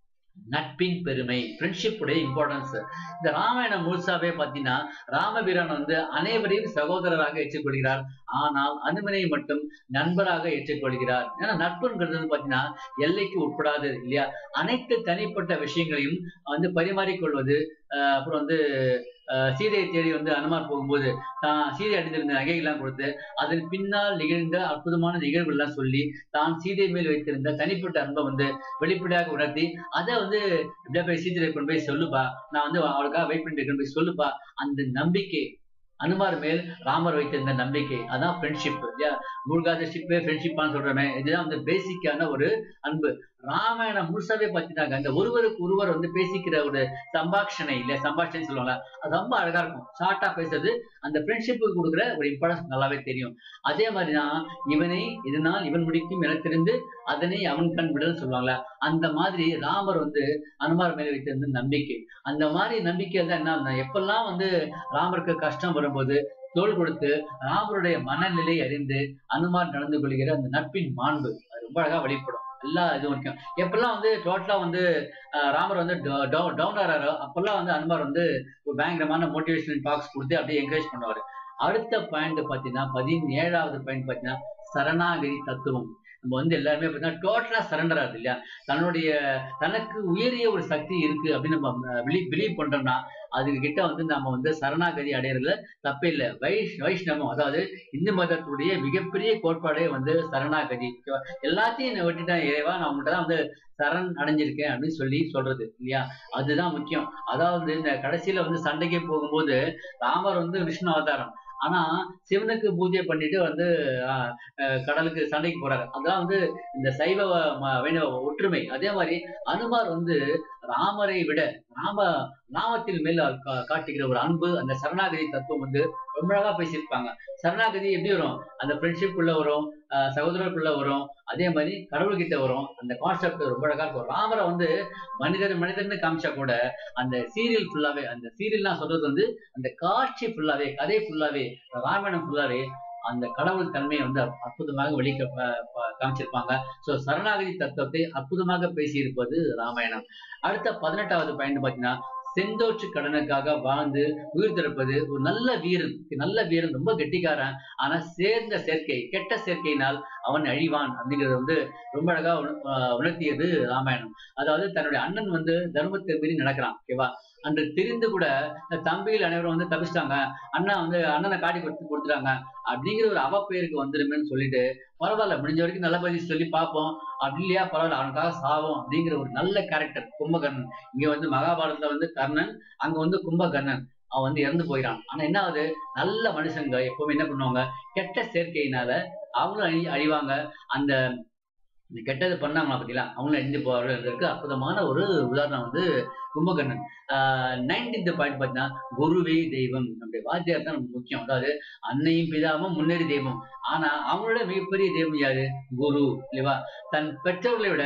நட்பின் பெருமை ஃப்ரெண்ட்ஷிப் உடைய இம்பார்ட்டன்ஸ் இந்த ராமாயணம் முழுசாவே பாத்தீங்கன்னா ராமபீரன் வந்து அனைவரையும் சகோதரராக ஏற்றுக்கொள்கிறார் ஆனால் அனுமனை மட்டும் நண்பராக ஏற்றுக்கொள்கிறார் ஏன்னா நட்புங்கிறது வந்து பாத்தீங்கன்னா எல்லைக்கு உட்படாது இல்லையா அனைத்து தனிப்பட்ட விஷயங்களையும் வந்து பரிமாறிக்கொள்வது அஹ் அப்புறம் வந்து அஹ் சீதையை தேடி வந்து அனுமார் போகும்போது தான் சீதை அடைந்திருந்த நகைகள்லாம் கொடுத்து அதன் பின்னால் நிகழ்ந்த அற்புதமான நிகழ்வுகள் எல்லாம் சொல்லி தான் சீதை மேல் வைத்திருந்த தனிப்பட்ட அன்பை வந்து வெளிப்படையாக உணர்த்தி அதை வந்து இப்படியே போய் சீதையை கொண்டு போய் சொல்லுப்பா நான் வந்து அவளுக்காக வெயிட் பண்ணிட்டு இருக்கேன் போய் சொல்லுப்பா அந்த நம்பிக்கை அனுமார் மேல் ராமர் வைத்திருந்த நம்பிக்கை அதான் ஃப்ரெண்ட்ஷிப் இல்லையா மூழ்காத ஷிப்பே ஃப்ரெண்ட்ஷிப்பான்னு சொல்றமே இதுதான் வந்து பேசிக்கான ஒரு அன்பு ராமாயணம் முழுசாவே பார்த்திட்டாங்க அந்த ஒருவருக்கு ஒருவர் வந்து பேசிக்கிற ஒரு சம்பாஷணை இல்ல சம்பாஷணை சொல்லுவாங்க அது ரொம்ப அழகா இருக்கும் ஷார்ட்டா பேசுறது அந்த ஃப்ரெண்ட்ஷிப்புக்கு கொடுக்குற ஒரு இம்பார்ட்டன்ஸ் நல்லாவே தெரியும் அதே மாதிரிதான் இவனை இதனால் இவன் முடிக்கும் என தெரிந்து அதனை அவன் கண் விடல் சொல்லுவாங்கல்ல அந்த மாதிரி ராமர் வந்து அனுமார் மேல வைத்திருந்த நம்பிக்கை அந்த மாதிரி நம்பிக்கை தான் என்ன எப்பெல்லாம் வந்து ராமருக்கு கஷ்டம் வரும்போது தோள் கொடுத்து ராமருடைய மனநிலை அறிந்து அனுமார் நடந்து கொள்கிற அந்த நட்பின் மாண்பு அது ரொம்ப அழகா வெளிப்படும் எல்லா இதுவும் இருக்கும் எப்பெல்லாம் வந்து டோட்டலா வந்து அஹ், ராமர் வந்து டவுன் ஆறாரோ அப்பெல்லாம் வந்து அனுமார் வந்து ஒரு பயங்கரமான மோட்டிவேஷனல் டாக்ஸ் கொடுத்து அப்படியே என்கரேஜ் பண்ணுவாரு அடுத்த பாயிண்ட் பாத்தீங்கன்னா பதினேழாவது பாயிண்ட் பாத்தீங்கன்னா சரணாகதி தத்துவம் நம்ம வந்து எல்லாருமே பார்த்தீங்கன்னா டோட்டலா சரண்டர் ஆகுது இல்லையா தன்னுடைய தனக்கு உயரிய ஒரு சக்தி இருக்கு அப்படின்னு நம்ம பிலீவ் பண்றோம்னா அது கிட்ட வந்து நம்ம வந்து சரணாகதி அடையிறதுல தப்பே இல்லை வைஷ் வைஷ்ணவம் அதாவது இந்து மதத்துடைய மிகப்பெரிய கோட்பாடே வந்து சரணாகதி ஓகேவா? எல்லாத்தையும் நான் விட்டுட்டேன் இறைவா நான் உங்கள்கிட்ட தான் வந்து சரண் அடைஞ்சிருக்கேன் அப்படின்னு சொல்லி சொல்றது இல்லையா அதுதான் முக்கியம் அதாவது இந்த கடைசியில வந்து சண்டைக்கு போகும்போது ராமர் வந்து விஷ்ணு அவதாரம் ஆனா சிவனுக்கு பூஜை பண்ணிட்டு வந்து ஆஹ், அஹ், கடலுக்கு சண்டைக்கு போறாரு அதெல்லாம் வந்து இந்த சைவ ம- வைணவ ஒற்றுமை அதே மாதிரி அனுமார் வந்து ராமரை விட ராம நாமத்தின் மேல் கா- காட்டுகிற ஒரு அன்பு அந்த சரணாகதி தத்துவம் வந்து ரொம்ப அழகா பேசியிருப்பாங்க சரணாகதி எப்படி வரும் அந்த ஃப்ரெண்ட்ஷிப் உள்ள வரும் ஆஹ் சகோதரருக்குள்ள வரும் அதே மாதிரி கடவுள்கிட்ட வரும் அந்த கான்செப்ட் ரொம்ப அழகா இருக்கும் ராமரை வந்து மனிதர் மனிதர்னு காமிச்சா கூட அந்த சீரியல் ஃபுல்லாவே அந்த சீரியல் நான் சொல்றது வந்து அந்த காட்சி ஃபுல்லாவே கதை ஃபுல்லாவே ராமாயணம் ஃபுல்லாவே அந்த கடவுள் தன்மையை வந்து அற்ப- அற்புதமாக வெளிக்க ப- ப- காமிச்சிருப்பாங்க சோ சரணாகதி தத்துவத்தை அற்புதமாக பேசியிருப்பது ராமாயணம் அடுத்த பதினெட்டாவது பாயிண்ட் பாத்தீங்கன்னா செந்தோற்று கடனுக்காக வாழ்ந்து உயிர் திறப்பது ஒரு நல்ல வீரன் நல்ல வீரன் ரொம்ப கெட்டிக்காரன் ஆனா சேர்ந்த சேர்க்கை கெட்ட சேர்க்கையினால் அவன் அழிவான் அப்படிங்கறது வந்து ரொம்ப அழகா உண- ஆஹ் உணர்த்தியது ராமாயணம் அதாவது தன்னுடைய அண்ணன் வந்து தர்மத்தை மீறி நடக்கிறான் ஓகேவா அன்று தெரிந்து கூட இந்த தம்பிகள் அனைவரும் வந்து தப்பிச்சிட்டாங்க அண்ணா வந்து அண்ணனை காட்டி கொடுத்து கொடுத்துட்டாங்க அப்படிங்கிற ஒரு அவப்பெயருக்கு வந்துருமேன்னு சொல்லிட்டு பரவாயில்ல முடிஞ்ச வரைக்கும் நல்ல பதில் சொல்லி பார்ப்போம் அப்படி இல்லையா பரவாயில்ல அவனுக்காக சாவோம் அப்படிங்கிற ஒரு நல்ல கேரக்டர் கும்பகர்ணன் இங்க வந்து மகாபாரதத்துல வந்து கர்ணன் அங்க வந்து கும்பகர்ணன் அவன் வந்து இறந்து போயிடான் ஆனா என்ன ஆகுது நல்ல மனுஷங்க எப்பவுமே என்ன பண்ணுவாங்க கெட்ட சேர்க்கையினால அவங்களும் அழி அழிவாங்க அந்த இந்த கெட்டது பண்ணாங்களா பார்த்தீங்களா அவங்களும் அழிஞ்சு போறதுக்கு அற்புதமான ஒரு உதாரணம் வந்து கும்பகர்ணன் நைன்டீன்த் பாயிண்ட் பார்த்தீங்கன்னா குருவே தெய்வம் நம்முடைய வாத்தியார் தான் நமக்கு முக்கியம் அதாவது அன்னையும் பிதாவும் முன்னேறி தெய்வம் ஆனா அவங்களோட மிகப்பெரிய தெய்வம் யாரு குரு இல்லைவா தன் பெற்றோர்களை விட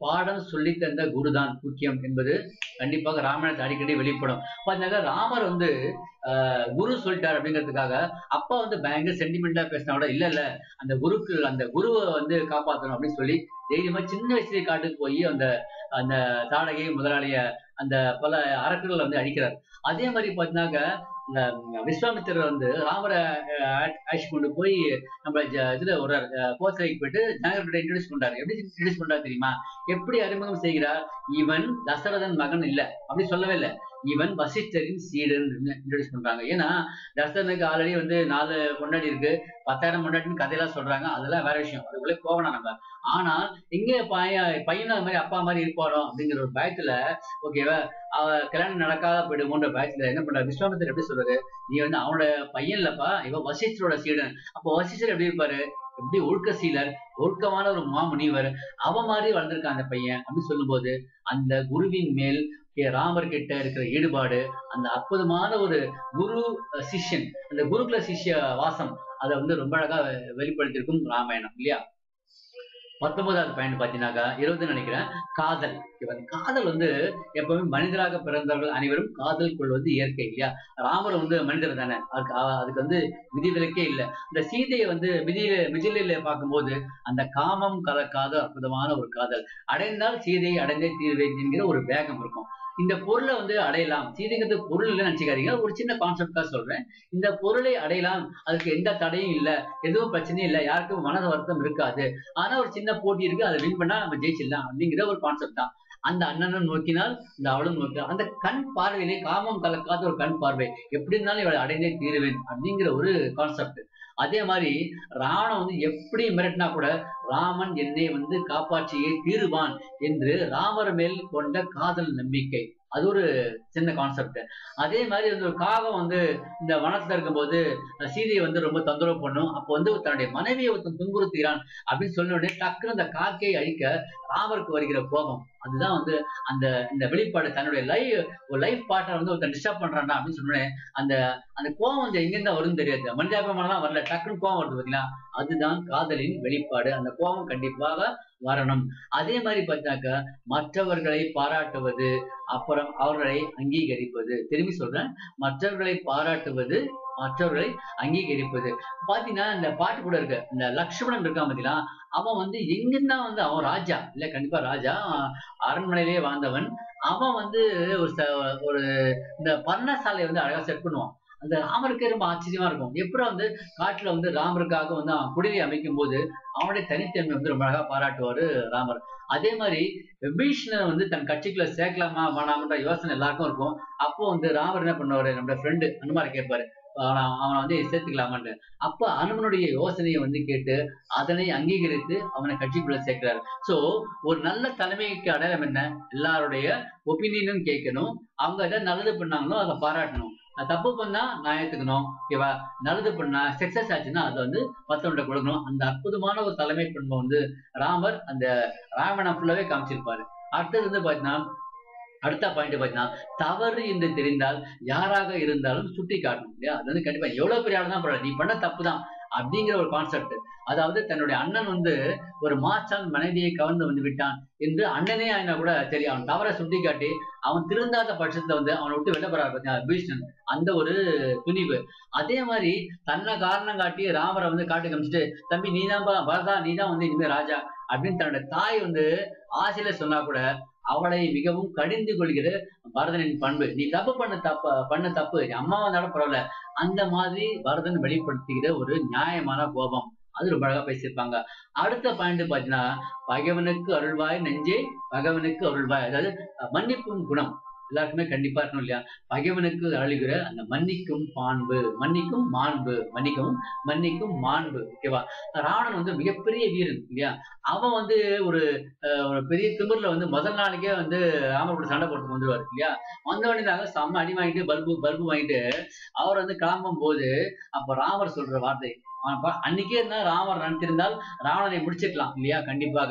பாடம் சொல்லி தந்த குருதான் முக்கியம் என்பது கண்டிப்பாக ராமாயணத்தை அடிக்கடி வெளிப்படும் பாத்தீங்கன்னா ராமர் வந்து ஆஹ், குரு சொல்லிட்டார் அப்படிங்கிறதுக்காக அப்பா வந்து பயங்கர சென்டிமெண்டா பேசினா கூட இல்ல இல்ல அந்த குருக்கு அந்த குருவை வந்து காப்பாத்தணும் அப்படின்னு சொல்லி தைரியமா சின்ன வயசுலயே காட்டுக்கு போய் அந்த அந்த தாடகை முதலாளிய அந்த பல அரக்கர்களை வந்து அடிக்கிறார் அதே மாதிரி பார்த்தீங்கன்னாக்க இந்த விஸ்வாமித்திரர் வந்து ராமரை அஹ், அழைச்சு கொண்டு போய் நம்ம ஜ- இதுல ஒரு கோசலைக்கு போயிட்டு ஜனகர்கிட்ட இன்ட்ரடியூஸ் பண்றாரு எப்படி இன்ட்ரடியூஸ் பண்றாரு தெரியுமா எப்படி அறிமுகம் செய்கிறார் இவன் தசரதன் மகன் இல்ல அப்படி சொல்லவே இல்லை இவன் வசிஷ்டரின் சீடன் இன்ட்ரடியூஸ் பண்றாங்க ஏன்னா தசரனுக்கு ஆல்ரெடி வந்து நாலு பொண்டாட்டி இருக்கு பத்தாயிரம் பொண்டாட்டின்னு கதையெல்லாம் சொல்றாங்க அதெல்லாம் வேற விஷயம் அதுக்குள்ளே போகணும் நம்ம ஆனால் எங்க பையன் பையனும் அது மாதிரி அப்பா மாதிரி இருப்பாரோ அப்படிங்கிற ஒரு பயத்துல ஓகேவா அவ கல்யாணம் நடக்காத போயிடுமோன்ற பயத்துல என்ன பண்ற விஸ்வாமித்தர் எப்படி சொல்றாரு நீ வந்து அவனோட பையன் இல்லப்பா இவன் வசிஷ்டரோட சீடன் அப்போ வசிஷ்டர் எப்படி இருப்பாரு எப்படி ஒழுக்க சீலர் ஒழுக்கமான ஒரு மாமுனிவர் அவ மாதிரி வளர்ந்திருக்கான் அந்த பையன் அப்படின்னு சொல்லும்போது அந்த குருவின் மேல் கே- ராமர் கிட்ட இருக்கிற ஈடுபாடு அந்த அற்புதமான ஒரு குரு அஹ், சிஷ்யன் அந்த குருகுல சிஷ்ய வாசம் அதை வந்து ரொம்ப அழகா வெ- வெளிப்படுத்தியிருக்கும் ராமாயணம் இல்லையா பத்தொன்பதாவது பாயிண்ட் பாத்தீங்கன்னாக்கா இருபது நினைக்கிறேன் காதல் இவன் காதல் வந்து எப்பவுமே மனிதராக பிறந்தவர்கள் அனைவரும் காதல் கொள்வது இயற்கை இல்லையா ராமர் வந்து மனிதர் தானே அதுக்கு அ- அதுக்கு வந்து விதிவிலக்கே இல்லை இந்த சீதையை வந்து மிதியில மிதிலையில பார்க்கும்போது அந்த காமம் கலக்காத அற்புதமான ஒரு காதல் அடைந்தால் சீதையை அடைந்தே தீர்வேன் என்கிற ஒரு வேகம் இருக்கும் இந்த பொருளை வந்து அடையலாம் சீதைங்கிறது பொருள் இல்லைன்னு நினைச்சுக்காதீங்க ஒரு சின்ன கான்செப்டா சொல்றேன் இந்த பொருளை அடையலாம் அதுக்கு எந்த தடையும் இல்லை எதுவும் பிரச்சனையும் இல்லை யாருக்கும் மனத வருத்தம் இருக்காது ஆனா ஒரு சின்ன போட்டி இருக்கு அதை வின் பண்ணா நம்ம ஜெயிச்சிடலாம் அப்படிங்கிற ஒரு கான்செப்ட் தான் அந்த அண்ணனும் நோக்கினால் இந்த அவளும் நோக்கினால் அந்த கண் பார்வையிலே காமம் கலக்காத ஒரு கண் பார்வை எப்படி இருந்தாலும் இவளை அடைந்தே தீருவேன் அப்படிங்கிற ஒரு கான்செப்ட் அதே மாதிரி ராவணன் வந்து எப்படி மிரட்டினா கூட ராமன் என்னை வந்து காப்பாற்றியே தீருவான் என்று ராமர் மேல் கொண்ட காதல் நம்பிக்கை அது ஒரு சின்ன கான்செப்ட் அதே மாதிரி வந்து ஒரு காகம் வந்து இந்த வனத்துல இருக்கும்போது சீதையை வந்து ரொம்ப தொந்தரவு பண்ணும் அப்போ வந்து தன்னுடைய மனைவியை ஒருத்தன் துன்புறுத்துகிறான் அப்படின்னு சொன்ன உடனே டக்குன்னு அந்த காக்கையை அழிக்க ராமருக்கு வருகிற கோபம் அதுதான் வந்து அந்த இந்த வெளிப்பாடு தன்னுடைய லைஃப் ஒரு லைஃப் பார்ட்னர் வந்து ஒருத்தன் டிஸ்டர்ப் பண்றானா அப்படின்னு சொன்னோடனே அந்த அந்த கோபம் வந்து எங்கிருந்தா வரும்னு தெரியாது மனிதாபிமானம் வரல டக்குன்னு கோபம் வருது பாத்தீங்களா அதுதான் காதலின் வெளிப்பாடு அந்த கோபம் கண்டிப்பாக வரணும் அதே மாதிரி பார்த்தாக்க மற்றவர்களை பாராட்டுவது அப்புறம் அவர்களை அங்கீகரிப்பது திரும்பி சொல்றேன் மற்றவர்களை பாராட்டுவது மற்றவர்களை அங்கீகரிப்பது பாத்தீங்கன்னா இந்த பாட்டு கூட இருக்கு இந்த லக்ஷ்மணன் இருக்கான் பாத்தீங்களா அவன் வந்து எங்கன்னா வந்து அவன் ராஜா இல்ல கண்டிப்பா ராஜா அரண்மனையிலேயே வாழ்ந்தவன் அவன் வந்து ஒரு ச- ஒரு இந்த பர்ணசாலையை வந்து அழகா செட் பண்ணுவான் அந்த ராமருக்கே ரொம்ப ஆச்சரியமா இருக்கும் எப்படி வந்து காட்டுல வந்து ராமருக்காக வந்து அவன் குடிலை அமைக்கும் போது அவனுடைய தனித்தன்மை வந்து ரொம்ப அழகா பாராட்டுவாரு ராமர் அதே மாதிரி விபீஷணன் வந்து தன் கட்சிக்குள்ள சேர்க்கலாமா வேணாமன்ற யோசனை எல்லாருக்கும் இருக்கும் அப்போ வந்து ராமர் என்ன பண்ணுவாரு நம்மளோட ஃப்ரெண்டு அனுமாரை கேட்பாரு அவனை அவனை வந்து சேர்த்துக்கலாமான்னு அப்ப அனுமனுடைய யோசனையை வந்து கேட்டு அதனை அங்கீகரித்து அவனை கட்சிக்குள்ள சேர்க்கிறாரு சோ ஒரு நல்ல தலைமைக்கு அடையாளம் என்ன எல்லாருடைய ஒப்பீனியனும் கேட்கணும் அவங்க எதாவது நல்லது பண்ணாங்களோ அதை பாராட்டணும் அது தப்பு பண்ணா நான் ஏத்துக்கணும் ஓகேவா நல்லது பண்ணா சக்சஸ் ஆச்சுன்னா அதை வந்து மத்தவன்கிட்ட கொடுக்கணும் அந்த அற்புதமான ஒரு தலைமை பண்பை வந்து ராமர் அந்த ராவணன் ஃபுல்லாவே காமிச்சிருப்பாரு அடுத்தது வந்து பாத்தீங்கன்னா அடுத்த பாயிண்ட் பாத்தீங்கன்னா தவறு என்று தெரிந்தால் யாராக இருந்தாலும் சுட்டி காட்டணும் இல்லையா அது வந்து கண்டிப்பா எவ்வளவு பெரிய ஆள் தான் பரவாயில்ல நீ பண்ண தப்பு தான் அப்படிங்கிற ஒரு கான்செப்ட் அதாவது தன்னுடைய அண்ணன் வந்து ஒரு மாச்சான் மனைவியை கவர்ந்து வந்து விட்டான் என்று அண்ணனே ஆயினா கூட சரி அவன் தவறை சுட்டி காட்டி அவன் திருந்தாத பட்சத்துல வந்து அவனை விட்டு வெளில போறாரு பார்த்தீங்களா பீஷ்ணன் அந்த ஒரு துணிவு அதே மாதிரி தன்னை காரணம் காட்டி ராமரை வந்து காட்டு காமிச்சிட்டு தம்பி நீதான் பரதா நீதான் வந்து இனிமே ராஜா அப்படின்னு தன்னோட தாய் வந்து ஆசையில சொன்னா கூட அவளை மிகவும் கடிந்து கொள்கிற பரதனின் பண்பு நீ தப்பு பண்ண தப்ப பண்ண தப்பு நீ அம்மாவா இருந்தாலும் பரவாயில்ல அந்த மாதிரி பரதன் வெளிப்படுத்துகிற ஒரு நியாயமான கோபம் அது ரொம்ப அழகா பேசியிருப்பாங்க அடுத்த பாயிண்ட் பாத்தீங்கன்னா பகைவனுக்கு அருள்வாய் நெஞ்சே பகைவனுக்கு அருள்வாய் அதாவது அஹ், மன்னிக்கும் குணம் எல்லாருக்குமே கண்டிப்பா இருக்கணும் இல்லையா பகைவனுக்கு அழுகிற அந்த மன்னிக்கும் பான்பு மன்னிக்கும் மாண்பு மன்னிக்கவும் மன்னிக்கும் மாண்பு ஓகேவா ராவணன் வந்து மிகப்பெரிய வீரன் இல்லையா அவன் வந்து ஒரு அஹ், ஒரு பெரிய திமிர்ல வந்து முதல் நாளைக்கே வந்து ராமர் கூட சண்டை போட்டு வந்துருவாரு இல்லையா வந்த உடனே நாங்க செம்ம அடி வாங்கிட்டு பல்பு பல்பு வாங்கிட்டு அவர் வந்து கிளம்பும் போது அப்ப ராமர் சொல்ற வார்த்தை அப்ப அன்னைக்கே இருந்தா ராமர் நினைத்திருந்தால் ராவணனை முடிச்சிருக்கலாம் இல்லையா கண்டிப்பாக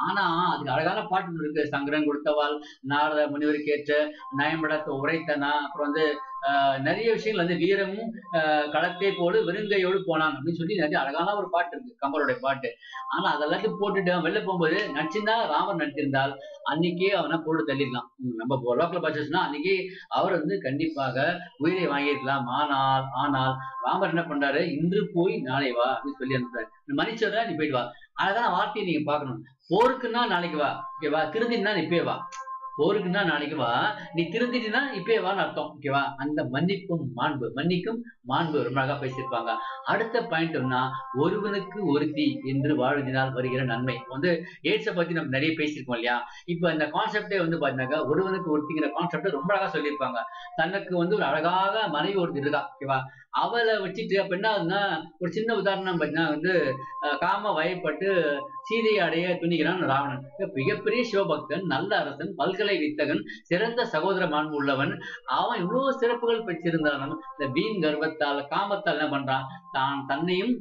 ஆனா அதுக்கு அழகான பாட்டு ஒண்ணு இருக்கு சங்கரன் கொடுத்தவாள் நாரத முனிவருக்கு ஏற்ற நயம்படத்தை உரைத்தனா அப்புறம் வந்து ஆஹ், நிறைய விஷயங்கள் வந்து வீரமும் ஆஹ், களத்தை போல வெறுங்கையோடு போனான் அப்படின்னு சொல்லி நிறைய அழகான ஒரு பாட்டு இருக்கு கம்பருடைய பாட்டு ஆனா அதெல்லாத்தையும் போட்டுட்டு அவன் வெளில போகும்போது நடிச்சிருந்தா ராமர் நடிச்சிருந்தால் அன்னைக்கே அவனை போட்டு தள்ளிடலாம் உம் நம்ம லோக்கல் பட்சஸ்னா அன்னைக்கு அவர் வந்து கண்டிப்பாக உயிரை வாங்கியிருக்கலாம் ஆனால் ஆனால் ராமர் என்ன பண்றாரு இன்று போய் நாளை வா அப்படின்னு சொல்லி அனுப்புறாரு நீ மன்னிச்சிடுற நீ போயிட்டு வா அழகான வார்த்தையை நீங்க பார்க்கணும் போருக்குன்னா நாளைக்கு வா ஓகேவா திருந்தினா நீ இப்பயே வா போருக்குன்னா நாளைக்கு வா நீ திருந்தினா இப்பயே வான்னு அர்த்தம் ஓகேவா அந்த மன்னிப்பும் மாண்பு மன்னிக்கும் மாண்பு ரொம்ப அழகா பேசியிருப்பாங்க அடுத்த பாயிண்ட்னா ஒருவனுக்கு ஒருத்தி என்று வாழ்வதனால் வருகிற நன்மை வந்து எய்ட்ஸை பத்தி நம்ம நிறைய பேசியிருக்கோம் இல்லையா இப்போ இந்த கான்செப்டே வந்து பாத்தீங்கன்னாக்கா ஒருவனுக்கு ஒருத்திங்கிற கான்செப்ட் ரொம்ப அழகா சொல்லியிருப்பாங்க தனக்கு வந்து ஒரு அழகாக மனைவி ஒருத்தி இருக்கா ஓகேவா அவளை வச்சுட்டு அப்ப என்ன ஆகுதுன்னா ஒரு சின்ன உதாரணம் பார்த்தீங்கன்னா வந்து அஹ், காம வயப்பட்டு சீதையை அடைய துணிகிறான் ராவணன் இப்ப மிகப்பெரிய சிவபக்தன் நல்ல அரசன் பல்கலை வித்தகன் சிறந்த சகோதர மாண்பு உள்ளவன் அவன் இவ்வளவு சிறப்புகள் பெற்றிருந்தாலும் இந்த வீண் கர்வத்தால் காமத்தால் என்ன பண்றான் தான் தன்னையும்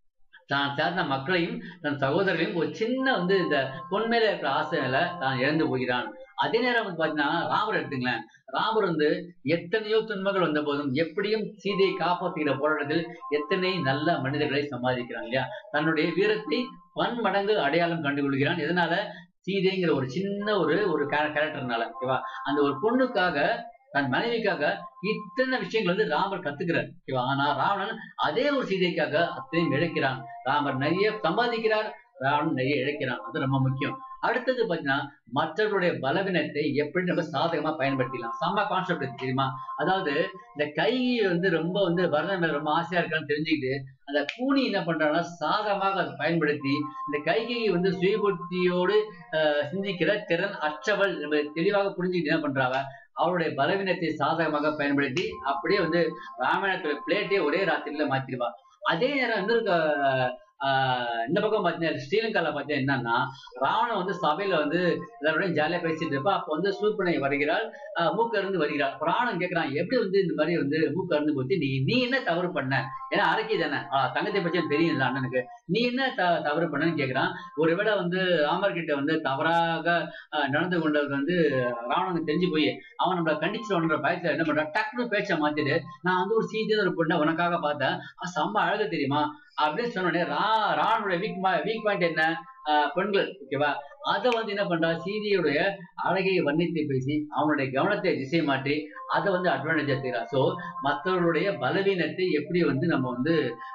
தான் சேர்ந்த மக்களையும் தன் சகோதரர்களையும் ஒரு சின்ன வந்து இந்த பொன் மேல இருக்கிற ஆசையில தான் இழந்து போகிறான் அதே நேரம் வந்து பாத்தீங்கன்னா ராமர் எடுத்துங்களேன் ராமர் வந்து எத்தனையோ துன்பங்கள் வந்த போதும் எப்படியும் சீதையை காப்பாற்றுகிற போராட்டத்தில் எத்தனை நல்ல மனிதர்களை சம்பாதிக்கிறான் இல்லையா தன்னுடைய வீரத்தை பன்மடங்கு அடையாளம் கண்டுகொள்கிறான் எதனால சீதைங்கிற ஒரு சின்ன ஒரு ஒரு கேரக்டர்னால ஓகேவா அந்த ஒரு பொண்ணுக்காக தன் மனைவிக்காக இத்தனை விஷயங்கள் வந்து ராமர் கத்துக்கிறார் ஓகேவா ஆனா ராவணன் அதே ஒரு சீதைக்காக அத்தனையும் இழக்கிறான் ராமர் நிறைய சம்பாதிக்கிறார் ராவணன் நிறைய இழக்கிறான் அது ரொம்ப முக்கியம் அடுத்தது பாத்தீங்கன்னா மற்றவருடைய பலவீனத்தை எப்படி நம்ம சாதகமா பயன்படுத்திக்கலாம் செம்ம கான்செப்ட் தெரியுமா அதாவது இந்த கை வந்து ரொம்ப வந்து பரதன் மேல ரொம்ப ஆசையா இருக்கான்னு தெரிஞ்சுக்கிட்டு அந்த கூனி என்ன பண்றாங்கன்னா சாதகமாக அதை பயன்படுத்தி இந்த கைகை வந்து சுயபுத்தியோடு ஆஹ், சிந்திக்கிற திறன் அற்றவள் நம்ம தெளிவாக புரிஞ்சுக்கிட்டு என்ன பண்றாவ அவருடைய பலவீனத்தை சாதகமாக பயன்படுத்தி அப்படியே வந்து ராமாயணத்தோட பிளேட்டே ஒரே ராத்திரியில மாத்திருவா அதே நேரம் இன்னொரு க- ஆஹ் இந்த பக்கம் பார்த்தீங்கன்னா ஸ்ரீலங்கால பார்த்தீங்கன்னா என்னன்னா ராவணன் வந்து சபையில வந்து எல்லாரோடையும் ஜாலியா பேசிட்டு இருப்பா அப்போ வந்து சூர்பனை வருகிறாள் ஆஹ் மூக்க இருந்து வருகிறாள் அப்ப ராவணன் கேட்கறான் எப்படி வந்து இந்த மாதிரி வந்து மூக்க இருந்து போச்சு நீ நீ என்ன தவறு பண்ண ஏன்னா அரக்கி தானே ஆஹ் தங்கத்தை பற்றி தெரியும் அண்ணனுக்கு நீ என்ன த தவறு பண்ணன்னு கேட்கறான் ஒருவேளை வந்து ராமர் கிட்ட வந்து தவறாக ஆஹ் நடந்து கொண்டது வந்து ராவணனுக்கு தெரிஞ்சு போய் அவன் நம்மளை கண்டிச்சிருவான்ற பயத்துல என்ன பண்றான் டக்குனு பேச்சை மாத்திட்டு நான் வந்து ஒரு சீதைன்னு ஒரு பொண்ணை உனக்காக பார்த்தேன் ஆஹ் செம்ம அழகு தெரியுமா அப்படின்னு சொன்ன உடனே ரா ராவனுடைய வீக் வீக் பாயிண்ட் என்ன ஆஹ் பெண்கள் ஓகேவா அதை வந்து என்ன பண்றா சீதையுடைய அழகை வர்ணித்து பேசி அவனுடைய கவனத்தை திசை மாற்றி அதை வந்து அட்வான்டேஜ் எடுத்துக்கிறா ஸோ மற்றவர்களுடைய பலவீனத்தை எப்படி வந்து நம்ம வந்து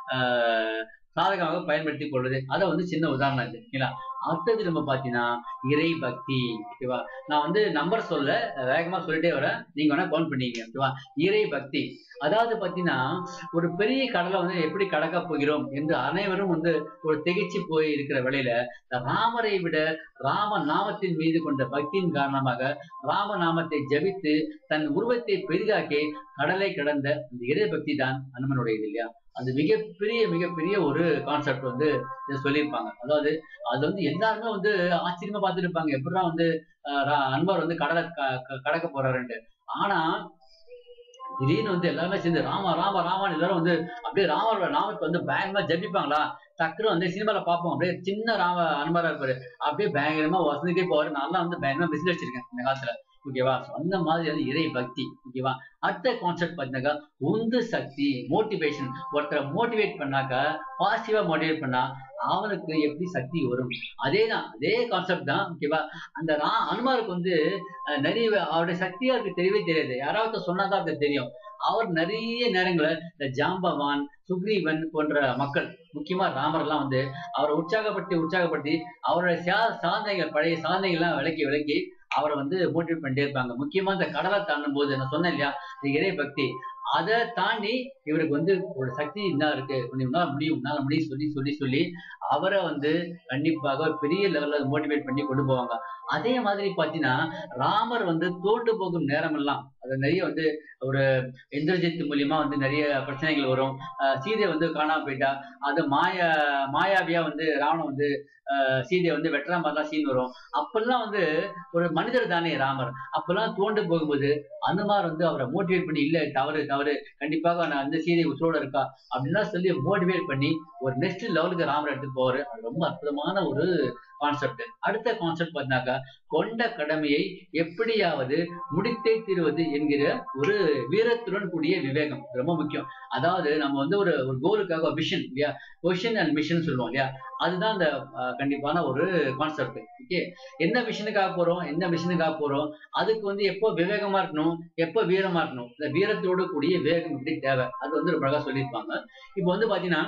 ஆஹ் சாதகமாக பயன்படுத்தி கொள்வது அதை வந்து சின்ன உதாரணம் இது ஓகேங்களா அடுத்தது நம்ம பார்த்தீங்கன்னா இறை பக்தி ஓகேவா நான் வந்து நம்பர் சொல்ல வேகமா சொல்லிட்டே வரேன் நீங்க வேணா கவுண்ட் பண்ணிக்கங்க ஓகேவா இறை பக்தி அதாவது பார்த்தீங்கன்னா ஒரு பெரிய கடலை வந்து எப்படி கடக்க போகிறோம் என்று அனைவரும் வந்து ஒரு திகைச்சு போய் இருக்கிற வேளையில இந்த ராமரை விட ராம நாமத்தின் மீது கொண்ட பக்தியின் காரணமாக ராம நாமத்தை ஜபித்து தன் உருவத்தை பெரிதாக்கி கடலை கடந்த அந்த இறை பக்தி தான் அனுமனுடையது இல்லையா அது மிகப்பெரிய மிகப்பெரிய ஒரு கான்செப்ட் வந்து இதை சொல்லியிருப்பாங்க அதாவது அது வந்து எல்லாருமே வந்து ஆச்சரியமா பார்த்துட்டு இருப்பாங்க எப்படிதான் வந்து அஹ், ரா- அன்பர் வந்து கடலை க- க- கடக்க போறாருன்ட்டு ஆனா திடீர்னு வந்து எல்லாருமே சேர்ந்து ராமா ராமா ராமான்னு எல்லாரும் வந்து அப்படியே ராமரோட நாமத்தை வந்து பயங்கரமா ஜபிப்பாங்களா டக்குனு வந்து சினிமால பார்ப்போம் அப்படியே சின்ன ராம அனுமரா இருப்பாரு அப்படியே பயங்கரமா வசந்துட்டே போவாரு நான் வந்து பயங்கரமா பிசினஸ் வச்சிருக்கேன் இந்த காலத்துல ஓகேவா So, அந்த மாதிரி வந்து இறை பக்தி ஓகேவா அடுத்த கான்செப்ட் பார்த்தீங்கன்னாக்கா உந்து சக்தி மோட்டிவேஷன் ஒருத்தரை மோட்டிவேட் பண்ணாக்கா பாசிட்டிவா மோட்டிவேட் பண்ணா அவனுக்கு எப்படி சக்தி வரும் அதே தான் அதே கான்செப்ட் தான் ஓகேவா அந்த ரா அனுமாருக்கு வந்து அஹ், நிறைய அவருடைய சக்தி அவருக்கு தெரியவே தெரியாது யாராவது சொன்னாதான் அவருக்கு தெரியும் அவர் நிறைய நேரங்களில் இந்த ஜாம்பவான் சுக்ரீவன் போன்ற மக்கள் முக்கியமா ராமர்லாம் வந்து அவரை உற்சாகப்படுத்தி உற்சாகப்படுத்தி அவருடைய சா சாதனைகள் பழைய சாதனைகள்லாம் விளக்கி விளக்கி அவரை வந்து மோட்டிவேட் பண்ணிட்டே இருப்பாங்க முக்கியமா இந்த கடலை தாண்டும் போது நான் சொன்னேன் இல்லையா இந்த இறை பக்தி அதை தாண்டி இவருக்கு வந்து ஒரு சக்தி என்ன இருக்கு உன்னை உன்னால முடியும் உன்னால முடியும் சொல்லி சொல்லி சொல்லி அவரை வந்து கண்டிப்பாக பெரிய லெவல்ல மோட்டிவேட் பண்ணி கொண்டு போவாங்க அதே மாதிரி பாத்தீங்கன்னா ராமர் வந்து தோண்டு போகும் நேரம் எல்லாம் அது நிறைய வந்து ஒரு இந்திரஜித் மூலியமா வந்து நிறைய பிரச்சனைகள் வரும் அஹ் சீதை வந்து காணாம போயிட்டா அது மாயா மாயாவியா வந்து ராவணன் வந்து அஹ் சீதையை வந்து வெட்டுற மாதிரிலாம் சீன் வரும் அப்பெல்லாம் வந்து ஒரு மனிதர் தானே ராமர் அப்பெல்லாம் தோண்டு போகும்போது அனுமார் வந்து அவரை மோட்டிவேட் பண்ணி இல்ல தவறு தவறு கண்டிப்பாக நான் அந்த சீதை உச்சோட இருக்கா அப்படின்லாம் சொல்லி மோட்டிவேட் பண்ணி ஒரு நெக்ஸ்ட் லெவலுக்கு ராமர் எடுத்துட்டு போவாரு அது ரொம்ப அற்புதமான ஒரு கான்செப்ட் அடுத்த கான்செப்ட் பார்த்தீங்கன்னாக்கா கொண்ட கடமையை எப்படியாவது முடித்தே தீருவது என்கிற ஒரு வீரத்துடன் கூடிய விவேகம் ரொம்ப முக்கியம் அதாவது நம்ம வந்து ஒரு ஒரு கோலுக்காக விஷன் இல்லையா கொஷின் அண்ட் மிஷன் சொல்லுவோம் இல்லையா அதுதான் அந்த அஹ், கண்டிப்பான ஒரு கான்செப்ட் ஓகே என்ன விஷனுக்காக போறோம் என்ன மிஷனுக்காக போறோம் அதுக்கு வந்து எப்போ விவேகமா இருக்கணும் எப்போ வீரமா இருக்கணும் இந்த வீரத்தோடு கூடிய வேகம் இப்படி தேவை அது வந்து ரொம்ப அழகா சொல்லியிருப்பாங்க இப்போ வந்து பாத்தீங்கன்னா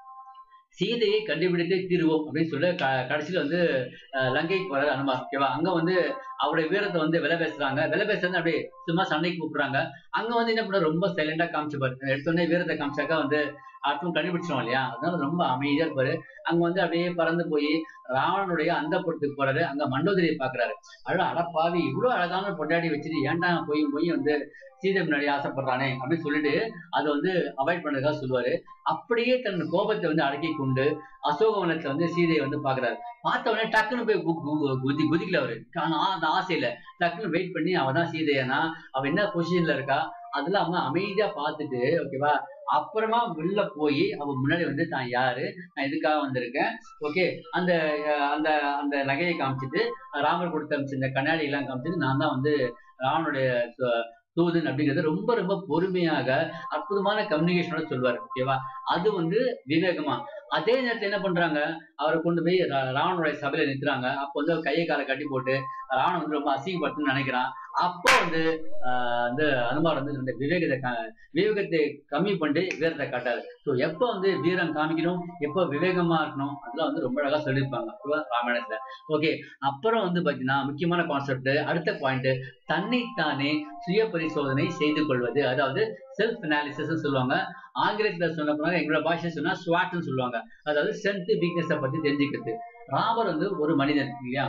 சீதையை கண்டுபிடித்தே தீருவோம் அப்படின்னு சொல்லி க கடைசியில் வந்து அஹ், லங்கைக்கு போறாரு அனுமார் ஓகேவா அங்க வந்து அவருடைய வீரத்தை வந்து விலை பேசுறாங்க விலை பேசுறது அப்படியே சும்மா சண்டைக்கு கூப்பிடுறாங்க அங்க வந்து என்ன பண்ண ரொம்ப சைலண்டா காமிச்சுப்பாரு எடுத்தோடனே வீரத்தை காமிச்சாக்கா வந்து அடுத்தவங்க கண்டுபிடிச்சிடும் இல்லையா அதனால ரொம்ப அமைதியா இருப்பாரு அங்க வந்து அப்படியே பறந்து போய் ராவணனுடைய அந்த பொருத்துக்கு போறாரு அங்க மண்டோதரியை பாக்குறாரு அழ அடப்பாவி இவ்வளவு அழகான பொண்டாடி வச்சுட்டு ஏன்டா போய் போய் வந்து சீதை முன்னாடி ஆசைப்படுறானே அப்படின்னு சொல்லிட்டு அதை வந்து அவாய்ட் பண்ணதுக்காக சொல்லுவாரு அப்படியே தன் கோபத்தை வந்து அடக்கி கொண்டு அசோகவனத்துல வந்து சீதையை வந்து பாக்குறாரு பார்த்த உடனே டக்குன்னு போய் கு- கு- குதி குதிக்கல அவரு ஆனா அந்த ஆசையில டக்குன்னு வெயிட் பண்ணி அவ தான் சீதையனா அவ என்ன பொசிஷன்ல இருக்கா அதுல அவங்க அமைதியா பார்த்துட்டு ஓகேவா அப்புறமா உள்ள போய் அவ முன்னாடி வந்து தான் யாரு நான் இதுக்காக வந்திருக்கேன் ஓகே அந்த அஹ், அந்த அந்த நகையை காமிச்சிட்டு ராமர் கொடுத்த அமிச்ச இந்த கண்ணாடி எல்லாம் காமிச்சிட்டு நான் தான் வந்து ராவனுடைய சு- தூதன் அப்படிங்கறது ரொம்ப ரொம்ப பொறுமையாக அற்புதமான கம்யூனிகேஷனோட சொல்லுவாரு ஓகேவா அது வந்து விவேகமா அதே நேரத்துல என்ன பண்றாங்க அவரை கொண்டு போய் ரா- ராவனுடைய சபையில நிறுத்துறாங்க அப்போ வந்து அவர் கையை காலை கட்டி போட்டு ராவணன் வந்து ரொம்ப அசிங்கப்படுத்துன்னு நினைக்கிறான் அப்போ வந்து ஆஹ் வந்து அனுமார் வந்து இந்த விவேகத்தை க- விவேகத்தை கம்மி பண்ணிட்டு வீரத்தை காட்டாரு ஸோ எப்போ வந்து வீரம் காமிக்கணும் எப்போ விவேகமா இருக்கணும் அதெல்லாம் வந்து ரொம்ப அழகா சொல்லியிருப்பாங்க ஓகேவா ராமாயணத்துல ஓகே அப்புறம் வந்து பாத்தீங்கன்னா முக்கியமான கான்செப்ட் அடுத்த பாயிண்ட் தன்னைத்தானே சுய பரிசோதனை செய்து கொள்வது அதாவது செல்ஃப் அனாலிசிஸ் சொல்லுவாங்க ஆங்கிலத்துல சொன்ன போனா எங்களோட பாஷை சொன்னா ஸ்வாட்னு சொல்லுவாங்க அதாவது ஸ்ட்ரென்த் வீக்னஸை பத்தி தெரிஞ்சுக்கிறது ராமர் வந்து ஒரு மனிதன் இல்லையா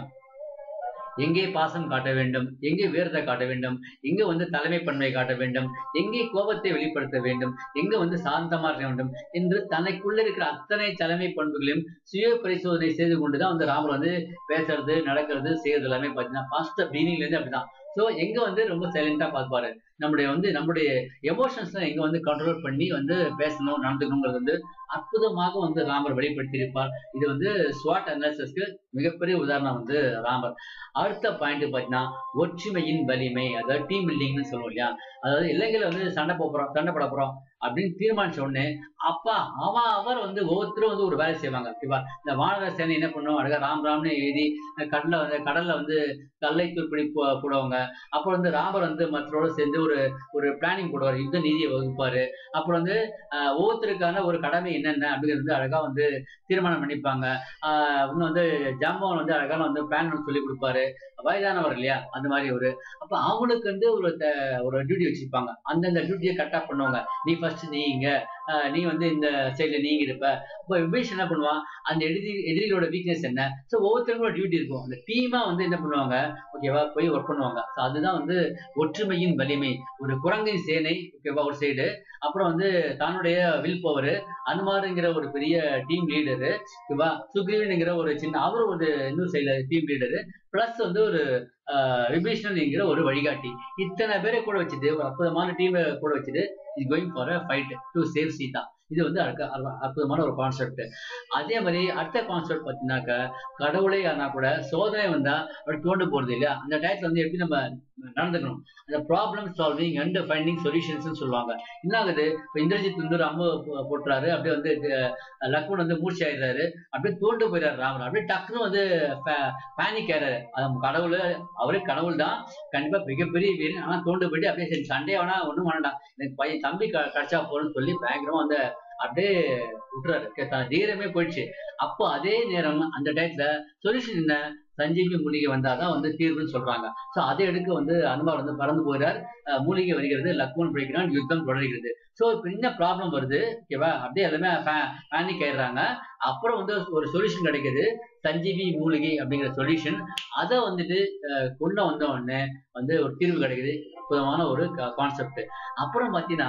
எங்கே பாசம் காட்ட வேண்டும் எங்கே வீரத்தை காட்ட வேண்டும் எங்க வந்து தலைமை பண்பை காட்ட வேண்டும் எங்கே கோபத்தை வெளிப்படுத்த வேண்டும் எங்க வந்து சாந்தமா இருக்க வேண்டும் என்று தனக்குள்ள இருக்கிற அத்தனை தலைமை பண்புகளையும் சுய பரிசோதனை செய்து கொண்டுதான் வந்து ராமர் வந்து பேசுறது நடக்கிறது செய்யறது எல்லாமே பார்த்தீங்கன்னா ஃபர்ஸ்ட் பிகினிங்ல இருந்து அப்படிதான் ஸோ எங்க வந்து ரொம்ப சைலண்டா பார்ப்பாரு நம்முடைய வந்து நம்முடைய எமோஷன்ஸ் எங்க வந்து கண்ட்ரோல் பண்ணி வந்து பேசணும் நடந்துக்கணுங்கிறது வந்து அற்புதமாக வந்து ராமர் வெளிப்படுத்தியிருப்பார் இது வந்து ஸ்வாட் அனாலிசிஸ்க்கு மிகப்பெரிய உதாரணம் வந்து ராமர் அடுத்த பாயிண்ட் பார்த்தீங்கன்னா ஒற்றுமையின் வலிமை அதாவது டீம் பில்டிங்னு சொல்லுவோம் இல்லையா அதாவது இலங்கையில வந்து சண்டை போறோம் சண்டை போட போறோம் அப்படின்னு தீர்மானிச்ச உடனே அப்பா அவன் அவர் வந்து ஒவ்வொருத்தரும் வந்து ஒரு வேலை செய்வாங்க ஓகேவா இந்த வானர சேனை என்ன பண்ணுவோம் அழகா ராம் ராம்னு எழுதி கடல்ல வந்து கடல்ல வந்து கல்லை தூர்ப்படி போ- போடுவாங்க அப்புறம் வந்து ராமர் வந்து மற்றோட சேர்ந்து ஒரு ஒரு பிளானிங் போடுவார் யுத்த நீதியை வகுப்பாரு அப்புறம் வந்து ஆஹ், ஒவ்வொருத்தருக்கான ஒரு கடமை என்னென்ன அப்படிங்கிறது வந்து அழகா வந்து தீர்மானம் பண்ணிப்பாங்க ஆஹ், இன்னும் வந்து ஜாம்பவன் வந்து அழகான வந்து பிளான் சொல்லி கொடுப்பாரு வயதானவர் இல்லையா அந்த மாதிரி ஒரு அப்ப அவங்களுக்கு வந்து ஒரு த- ஒரு டியூட்டி வச்சிருப்பாங்க அந்தந்த டியூட்டியை கரெக்டா பண்ணுவாங்க நீ ஃபர்ஸ்ட் நீங்க ஆஹ், நீ வந்து இந்த சைட்ல நீங்க இருப்ப இப்போ விபேஷ் என்ன பண்ணுவான் அந்த எதிரி எதிரிகளோட வீக்னஸ் என்ன ஸோ ஒவ்வொருத்தருக்கும் டியூட்டி இருக்கும் அந்த டீமா வந்து என்ன பண்ணுவாங்க ஓகேவா போய் ஒர்க் பண்ணுவாங்க ஸோ அதுதான் வந்து ஒற்றுமையின் வலிமை ஒரு குரங்கின் சேனை ஓகேவா ஒரு சைடு அப்புறம் வந்து தன்னுடைய வில் பவர் அனுமாருங்கிற ஒரு பெரிய டீம் லீடரு ஓகேவா சுக்ரீவனுங்கிற ஒரு சின்ன அவரும் ஒரு இன்னும் சைடுல டீம் லீடரு பிளஸ் வந்து ஒரு ஆஹ், விபீஷணன்ங்கிற ஒரு வழிகாட்டி இத்தனை பேரை கூட வச்சுட்டு ஒரு அற்புதமான டீமை கூட வச்சுட்டு is going for a fight to save Sita இது வந்து அற்ப- அற்ப- அற்புதமான ஒரு கான்செப்ட் அதே மாதிரி அடுத்த கான்செப்ட் பார்த்தீங்கன்னாக்கா கடவுளே ஆனா கூட சோதனை வந்தா அப்படி தோண்டு போறது இல்லையா அந்த டயத்துல வந்து எப்படி நம்ம நடந்துக்கணும் அந்த problem solving and finding solutions சொல்லுவாங்க என்ன ஆகுது இப்போ இந்திரஜித் வந்து ஒரு அம்பு போ- போட்டுறாரு அப்படியே வந்து அஹ், லக்ஷ்மண் வந்து மூர்ச்சி ஆயிடுறாரு அப்படியே தோண்டு போயிடுறாரு ராமர் அப்படியே டக்குன்னு வந்து பேனிக் ஆயிடுறாரு அது கடவுள் அவரே கடவுள் தான் கண்டிப்பா மிகப்பெரிய வீரன் ஆனா தோண்டு போயிட்டு அப்படியே சரி சண்டே வேணா ஒண்ணும் வேண்டாம் எனக்கு பையன் தம்பி க- கிடைச்சா போறேன்னு சொல்லி பயங்கரமா வந்து அப்படியே விட்டுறாரு கே- தன் தீரமே போயிடுச்சு அப்போ அதே நேரம் அந்த டயத்துல சொல்யூஷன் என்ன சஞ்சீவி மூலிகை வந்தாதான் வந்து தீர்வுன்னு சொல்றாங்க சோ அதை எடுக்க வந்து அனுமார் வந்து பறந்து போகிறார் அஹ் மூலிகை வருகிறது லக்மன் பிடிக்கிறான் யுத்தம் தொடர்கிறது சோ இப்ப என்ன ப்ராப்ளம் வருது ஓகேவா அப்படியே எல்லாமே பேனிக் ஆயிடுறாங்க அப்புறம் வந்து ஒரு சொல்யூஷன் கிடைக்குது சஞ்சீவி மூலிகை அப்படிங்கிற சொல்யூஷன் அதை வந்துட்டு அஹ், கொண்டு வந்த உடனே வந்து ஒரு தீர்வு கிடைக்குது அற்புதமான ஒரு கான்செப்ட் அப்புறம் பாத்தீங்கன்னா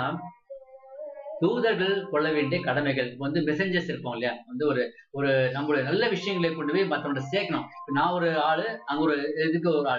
தூதர்கள் கொள்ள வேண்டிய கடமைகள் இப்ப வந்து மெசஞ்சர்ஸ் இருப்போம் இல்லையா வந்து ஒரு ஒரு நம்மளுடைய நல்ல விஷயங்களை கொண்டு போய் மற்றவங்க சேர்க்கணும் இப்ப நான் ஒரு ஆளு அங்க ஒரு இதுக்கு ஒரு ஆளு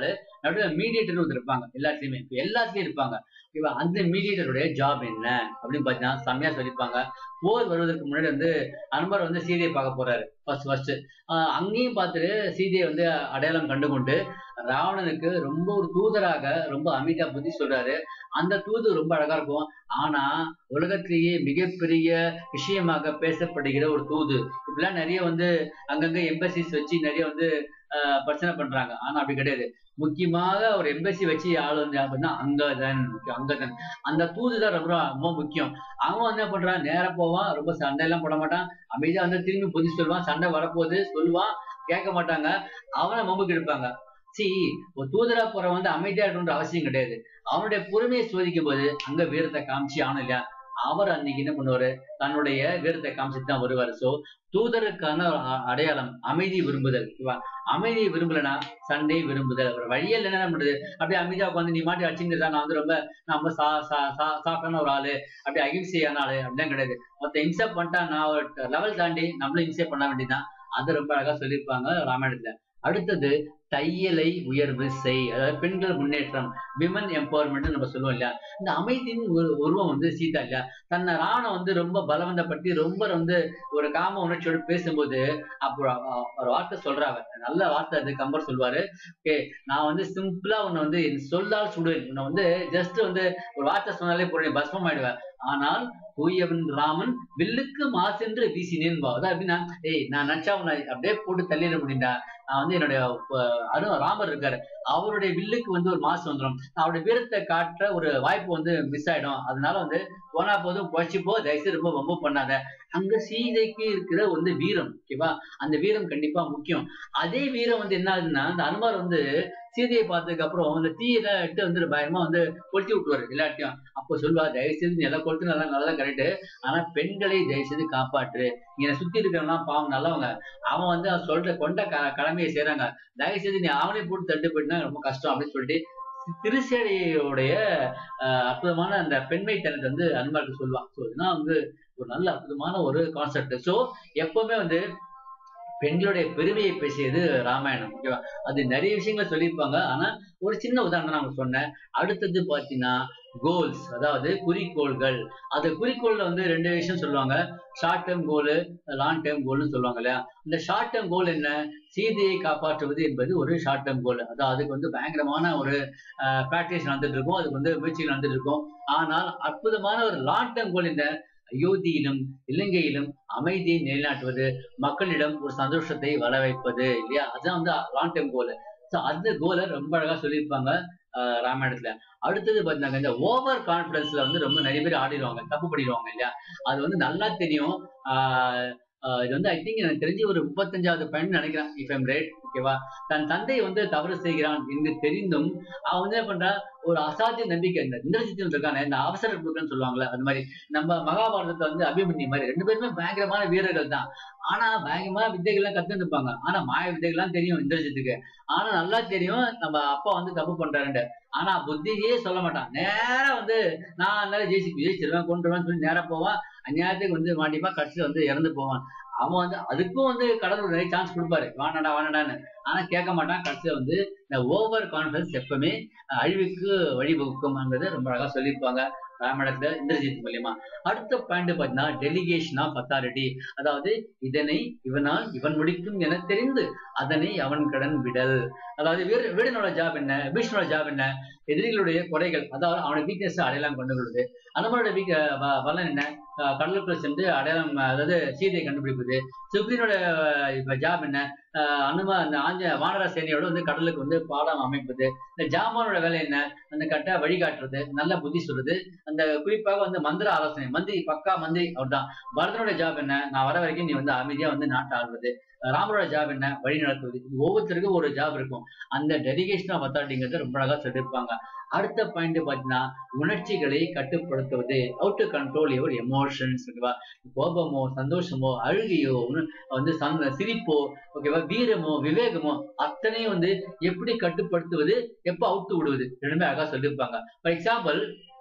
நடுவில் மீடியேட்டர் வந்து இருப்பாங்க எல்லாத்துலயுமே இப்ப எல்லாத்துலயும் இருப்பாங்க ஓகேவா அந்த மீடியேட்டருடைய ஜாப் என்ன அப்படின்னு பார்த்தீங்கன்னா செம்மையா சொல்லியிருப்பாங்க போர் வருவதற்கு முன்னாடி வந்து அனுமர் வந்து சீதையை பார்க்க போறாரு ஃபர்ஸ்ட் ஃபர்ஸ்ட் அங்கேயும் பார்த்துட்டு சீதையை வந்து அடையாளம் கண்டுகொண்டு ராவணனுக்கு ரொம்ப ஒரு தூதராக ரொம்ப அமைதியா புத்தி சொல்றாரு அந்த தூது ரொம்ப அழகா இருக்கும் ஆனா உலகத்திலேயே மிகப்பெரிய விஷயமாக பேசப்படுகிற ஒரு தூது இப்படிலாம் நிறைய வந்து அங்கங்க எம்பசிஸ் வச்சு நிறைய வந்து ஆஹ் பிரச்சனை பண்றாங்க ஆனா அப்படி கிடையாது முக்கியமாக ஒரு எம்பசி வச்சு ஆள் வந்து அப்படின்னா அங்கதன் அங்கதன் அந்த தூது தான் ரொம்ப ரொம்ப முக்கியம் அவன் என்ன பண்றான் நேரா போவான் ரொம்ப சண்டை எல்லாம் போட மாட்டான் அமைதியா வந்து திரும்பி புதி சொல்லுவான் சண்டை வரப்போகுது சொல்லுவான் கேட்க மாட்டாங்க அவனை மம்புக்கு எடுப்பாங்க சி ஒரு தூதரா போறவன் வந்து அமைதியா இருக்கணுன்ற அவசியம் கிடையாது அவனுடைய பொறுமையை சோதிக்கும் போது அங்க வீரத்தை காமிச்சு ஆனும் இல்லையா அவர் அன்னைக்கு என்ன பண்ணுவாரு தன்னுடைய வீரத்தை காமிச்சிட்டு தான் வருவாரு சோ தூதருக்கான ஒரு அ- அடையாளம் அமைதி விரும்புதல் ஓகேவா அமைதியை விரும்பலனா சண்டை விரும்புதல் ஒரு வழியே இல்லைன்னா என்ன பண்றது அப்படியே அமைதியா உட்காந்து நீ மாட்டி அடிச்சுட்டு நான் வந்து ரொம்ப நான் ரொம்ப சா சா சா சாக்கான ஒரு ஆளு அப்படியே அகிம்சையான ஆளு அப்படிலாம் கிடையாது மொத்த இம்சை பண்ணிட்டா நான் ஒரு லெவல் தாண்டி நம்மளும் இம்சை பண்ண வேண்டியதுதான் அது ரொம்ப அழகா சொல்லியிருப்பாங்க ராமாயணத்துல அடுத்தது தையலை உயர்வு செய் அதாவது பெண்கள் முன்னேற்றம் விமன் எம்பவர்மெண்ட் நம்ம சொல்லுவோம் இல்லையா இந்த அமைதியின் ஒரு உருவம் வந்து சீதா இல்லையா தன்னை ராவணன் வந்து ரொம்ப பலவந்தப்படுத்தி ரொம்ப வந்து ஒரு காம உணர்ச்சியோட பேசும்போது அப்புறம் அவ- அவ- ஒரு வார்த்தை சொல்றாங்க நல்ல வார்த்தை அது கம்பர் சொல்லுவாரு ஓகே நான் வந்து சிம்பிளா உன்னை வந்து என் சொல்லால் சுடுவேன் உன்னை வந்து ஜஸ்ட் வந்து ஒரு வார்த்தை சொன்னாலே போடுவேன் பஸ்மம் ஆயிடுவேன் ஆனால் தூயவன் ராமன் வில்லுக்கு மாசென்று வீசினேன்பா அதான் எப்படின்னா ஏய் நான் நினைச்சா உன்னை அப்படியே போட்டு தள்ளிட முடியும்டா நான் வந்து என்னுடைய அஹ், அரு ராமர் இருக்காரு அவருடைய வில்லுக்கு வந்து ஒரு மாசு வந்துடும் அவருடைய வீரத்தை காட்டுற ஒரு வாய்ப்பு வந்து மிஸ் ஆயிடும் அதனால வந்து போனா போதும் பொழைச்சு போ தயவுசெய்து ரொம்ப வம்பு பண்ணாத அங்க சீதைக்கு இருக்கிற வந்து வீரம் ஓகேவா அந்த வீரம் கண்டிப்பா முக்கியம் அதே வீரம் வந்து என்ன ஆகுதுன்னா அந்த அனுமார் வந்து சீதையை பார்த்ததுக்கு அப்புறம் அந்த தீயில இட்டு வந்து பயமா வந்து கொளுத்தி விட்டுருவாரு எல்லாத்தையும் அப்போ சொல்லுவா தயவுசெய்து நீ எல்லாம் கொளுத்து நல்லா நல்லா கரெக்டு ஆனா பெண்களை தயவுசெய்து காப்பாற்று இங்க சுத்தி இருக்கிறவங்களாம் பாவம் நல்லவங்க அவன் வந்து அவன் சொல்ற கொண்ட க- கடமையை செய்றாங்க தயவுசெய்து நீ அவனை போட்டு தட்டு போயிட்டுனா ரொம்ப கஷ்டம் அப்படின்னு சொல்லிட்டு திருச்சேரியோடைய ஆஹ், அற்புதமான அந்த பெண்மை தனத்தை வந்து அனுமாருக்கு சொல்லுவான் ஸோ இதெல்லாம் வந்து ஒரு நல்ல அற்புதமான ஒரு கான்செப்ட் ஸோ எப்பவுமே வந்து பெண்களுடைய பெருமையை பேசியது ராமாயணம் ஓகேவா அது நிறைய விஷயங்களை சொல்லியிருப்பாங்க ஆனா ஒரு சின்ன உதாரணம் நான் உங்களுக்கு சொன்னேன் அடுத்தது பார்த்தீங்கன்னா கோல்ஸ் அதாவது குறிக்கோள்கள் அது குறிக்கோள்ல வந்து ரெண்டு விஷயம் சொல்லுவாங்க short term goal long term கோல்னு சொல்லுவாங்க இல்லையா இந்த ஷார்ட் டேர்ம் கோல் என்ன சீதையை காப்பாற்றுவது என்பது ஒரு ஷார்ட் டேர்ம் கோல் அதாவது அதுக்கு வந்து பயங்கரமான ஒரு ப்ராக்டிஸ் நடந்துட்டு இருக்கும் அதுக்கு வந்து முயற்சிகள் நடந்துட்டு இருக்கும் ஆனால் அற்புதமான ஒரு லாங் டேர்ம் கோல் என்ன அயோத்தியிலும் இலங்கையிலும் அமைதியை நிலைநாட்டுவது மக்களிடம் ஒரு சந்தோஷத்தை வர வைப்பது இல்லையா அதுதான் வந்து லாங் டேர்ம் கோல் ஸோ அந்த கோலை ரொம்ப அழகா சொல்லியிருப்பாங்க ஆஹ் ராமாயணத்துல அடுத்தது பார்த்தீங்கன்னா இந்த ஓவர் கான்ஃபிடன்ஸ்ல வந்து ரொம்ப நிறைய பேர் ஆடிடுவாங்க தப்பு பண்ணிடுவாங்க இல்லையா அது வந்து நல்லா தெரியும் ஆஹ் ஆஹ் இது வந்து ஐ திங்க் எனக்கு தெரிஞ்சு ஒரு முப்பத்தஞ்சாவது பயன் நினைக்கிறேன் இஃப் எம் ரேட் ஓகேவா தன் தந்தை வந்து தவறு செய்கிறான் என்று தெரிந்தும் அவன் வந்து என்ன பண்றான் ஒரு அசாத்திய நம்பிக்கை இந்த இந்திரஜித்தன் இருக்கானே இந்த அவசர புத்தகம்னு சொல்லுவாங்கல்ல அந்த மாதிரி நம்ம மகாபாரதத்துல வந்து அபிமன்யு மாதிரி ரெண்டு பேருமே பயங்கரமான வீரர்கள் தான் ஆனா பயங்கரமான வித்தைகள்லாம் கத்துருப்பாங்க ஆனா மாய வித்தைகள்லாம் தெரியும் இந்திரஜித்துக்கு ஆனா நல்லா தெரியும் நம்ம அப்பா வந்து தப்பு பண்றாருன்ட்டு ஆனா புத்தியே சொல்ல மாட்டான் நேரா வந்து நான் அதனால ஜெயிச்சு ஜெயிச்சிருவேன் கொண்டு வருவேன்னு சொல்லி நேரா போவான் அந்நேரத்துக்கு வந்து மாட்டிப்பா கடைசியில வந்து இறந்து போவான் அவன் வந்து அதுக்கும் வந்து கடவுள் நிறைய சான்ஸ் கொடுப்பாரு வானடா வானடான்னு ஆனா கேட்க மாட்டான் கடைசியில வந்து இந்த ஓவர் கான்ஃபிடன்ஸ் எப்பவுமே அஹ், அழிவுக்கு வழிவகுக்கும்ங்கிறத ரொம்ப அழகா சொல்லியிருப்பாங்க ராமாயணத்துல இந்திரஜித் மூலியமா அடுத்த பாயிண்ட் பாத்தீங்கன்னா டெலிகேஷன் ஆஃப் அத்தாரிட்டி அதாவது இதனை இவனால் இவன் முடிக்கும் என தெரிந்து அதனை அவன் கடன் விடல் அதாவது வீர வீரனோட ஜாப் என்ன பீஷ்மனோட ஜாப் என்ன எதிரிகளுடைய குறைகள் அதாவது அவனோட வீக்னஸ் அடையாளம் கொண்டு கொள்வது அனுமனோட வீக் பலன் என்ன அஹ் கடலுக்குள்ள சென்று அடையாளம் அதாவது சீதையை கண்டுபிடிப்பது சுக்ரீனோட ஜாப் என்ன அஹ் அனும அந்த ஆஞ்ச வானர சேனையோட வந்து கடலுக்கு வந்து பாலம் அமைப்பது இந்த ஜாமானோட வேலை என்ன அந்த கட்ட வழிகாட்டுறது நல்ல புத்தி சொல்றது அந்த குறிப்பாக வந்து மந்திர ஆலோசனை மந்திரி பக்கா மந்திரி அவர்தான் பரதனோட ஜாப் என்ன நான் வர வரைக்கும் நீ வந்து அமைதியா வந்து நாட்டை ஆள்வது ராமரோட ஜாப் என்ன வழி நடத்துவது இது ஒவ்வொருத்தருக்கும் ஒரு ஜாப் இருக்கும் அந்த டெலிகேஷன் ஆஃப் அத்தாரிட்டிங்கிறது ரொம்ப அழகா சொல்லியிருப்பாங்க அடுத்த பாயிண்ட் பாத்தீங்கன்னா உணர்ச்சிகளை கட்டுப்படுத்துவது out to control your emotions ஓகேவா கோபமோ சந்தோஷமோ அழுகையோ உண- வந்து சந்த சிரிப்போ ஓகேவா வீரமோ விவேகமோ அத்தனையும் வந்து எப்படி கட்டுப்படுத்துவது எப்ப அவுட்டு விடுவது ரெண்டுமே அழகா சொல்லியிருப்பாங்க ஃபார் எக்ஸாம்பிள்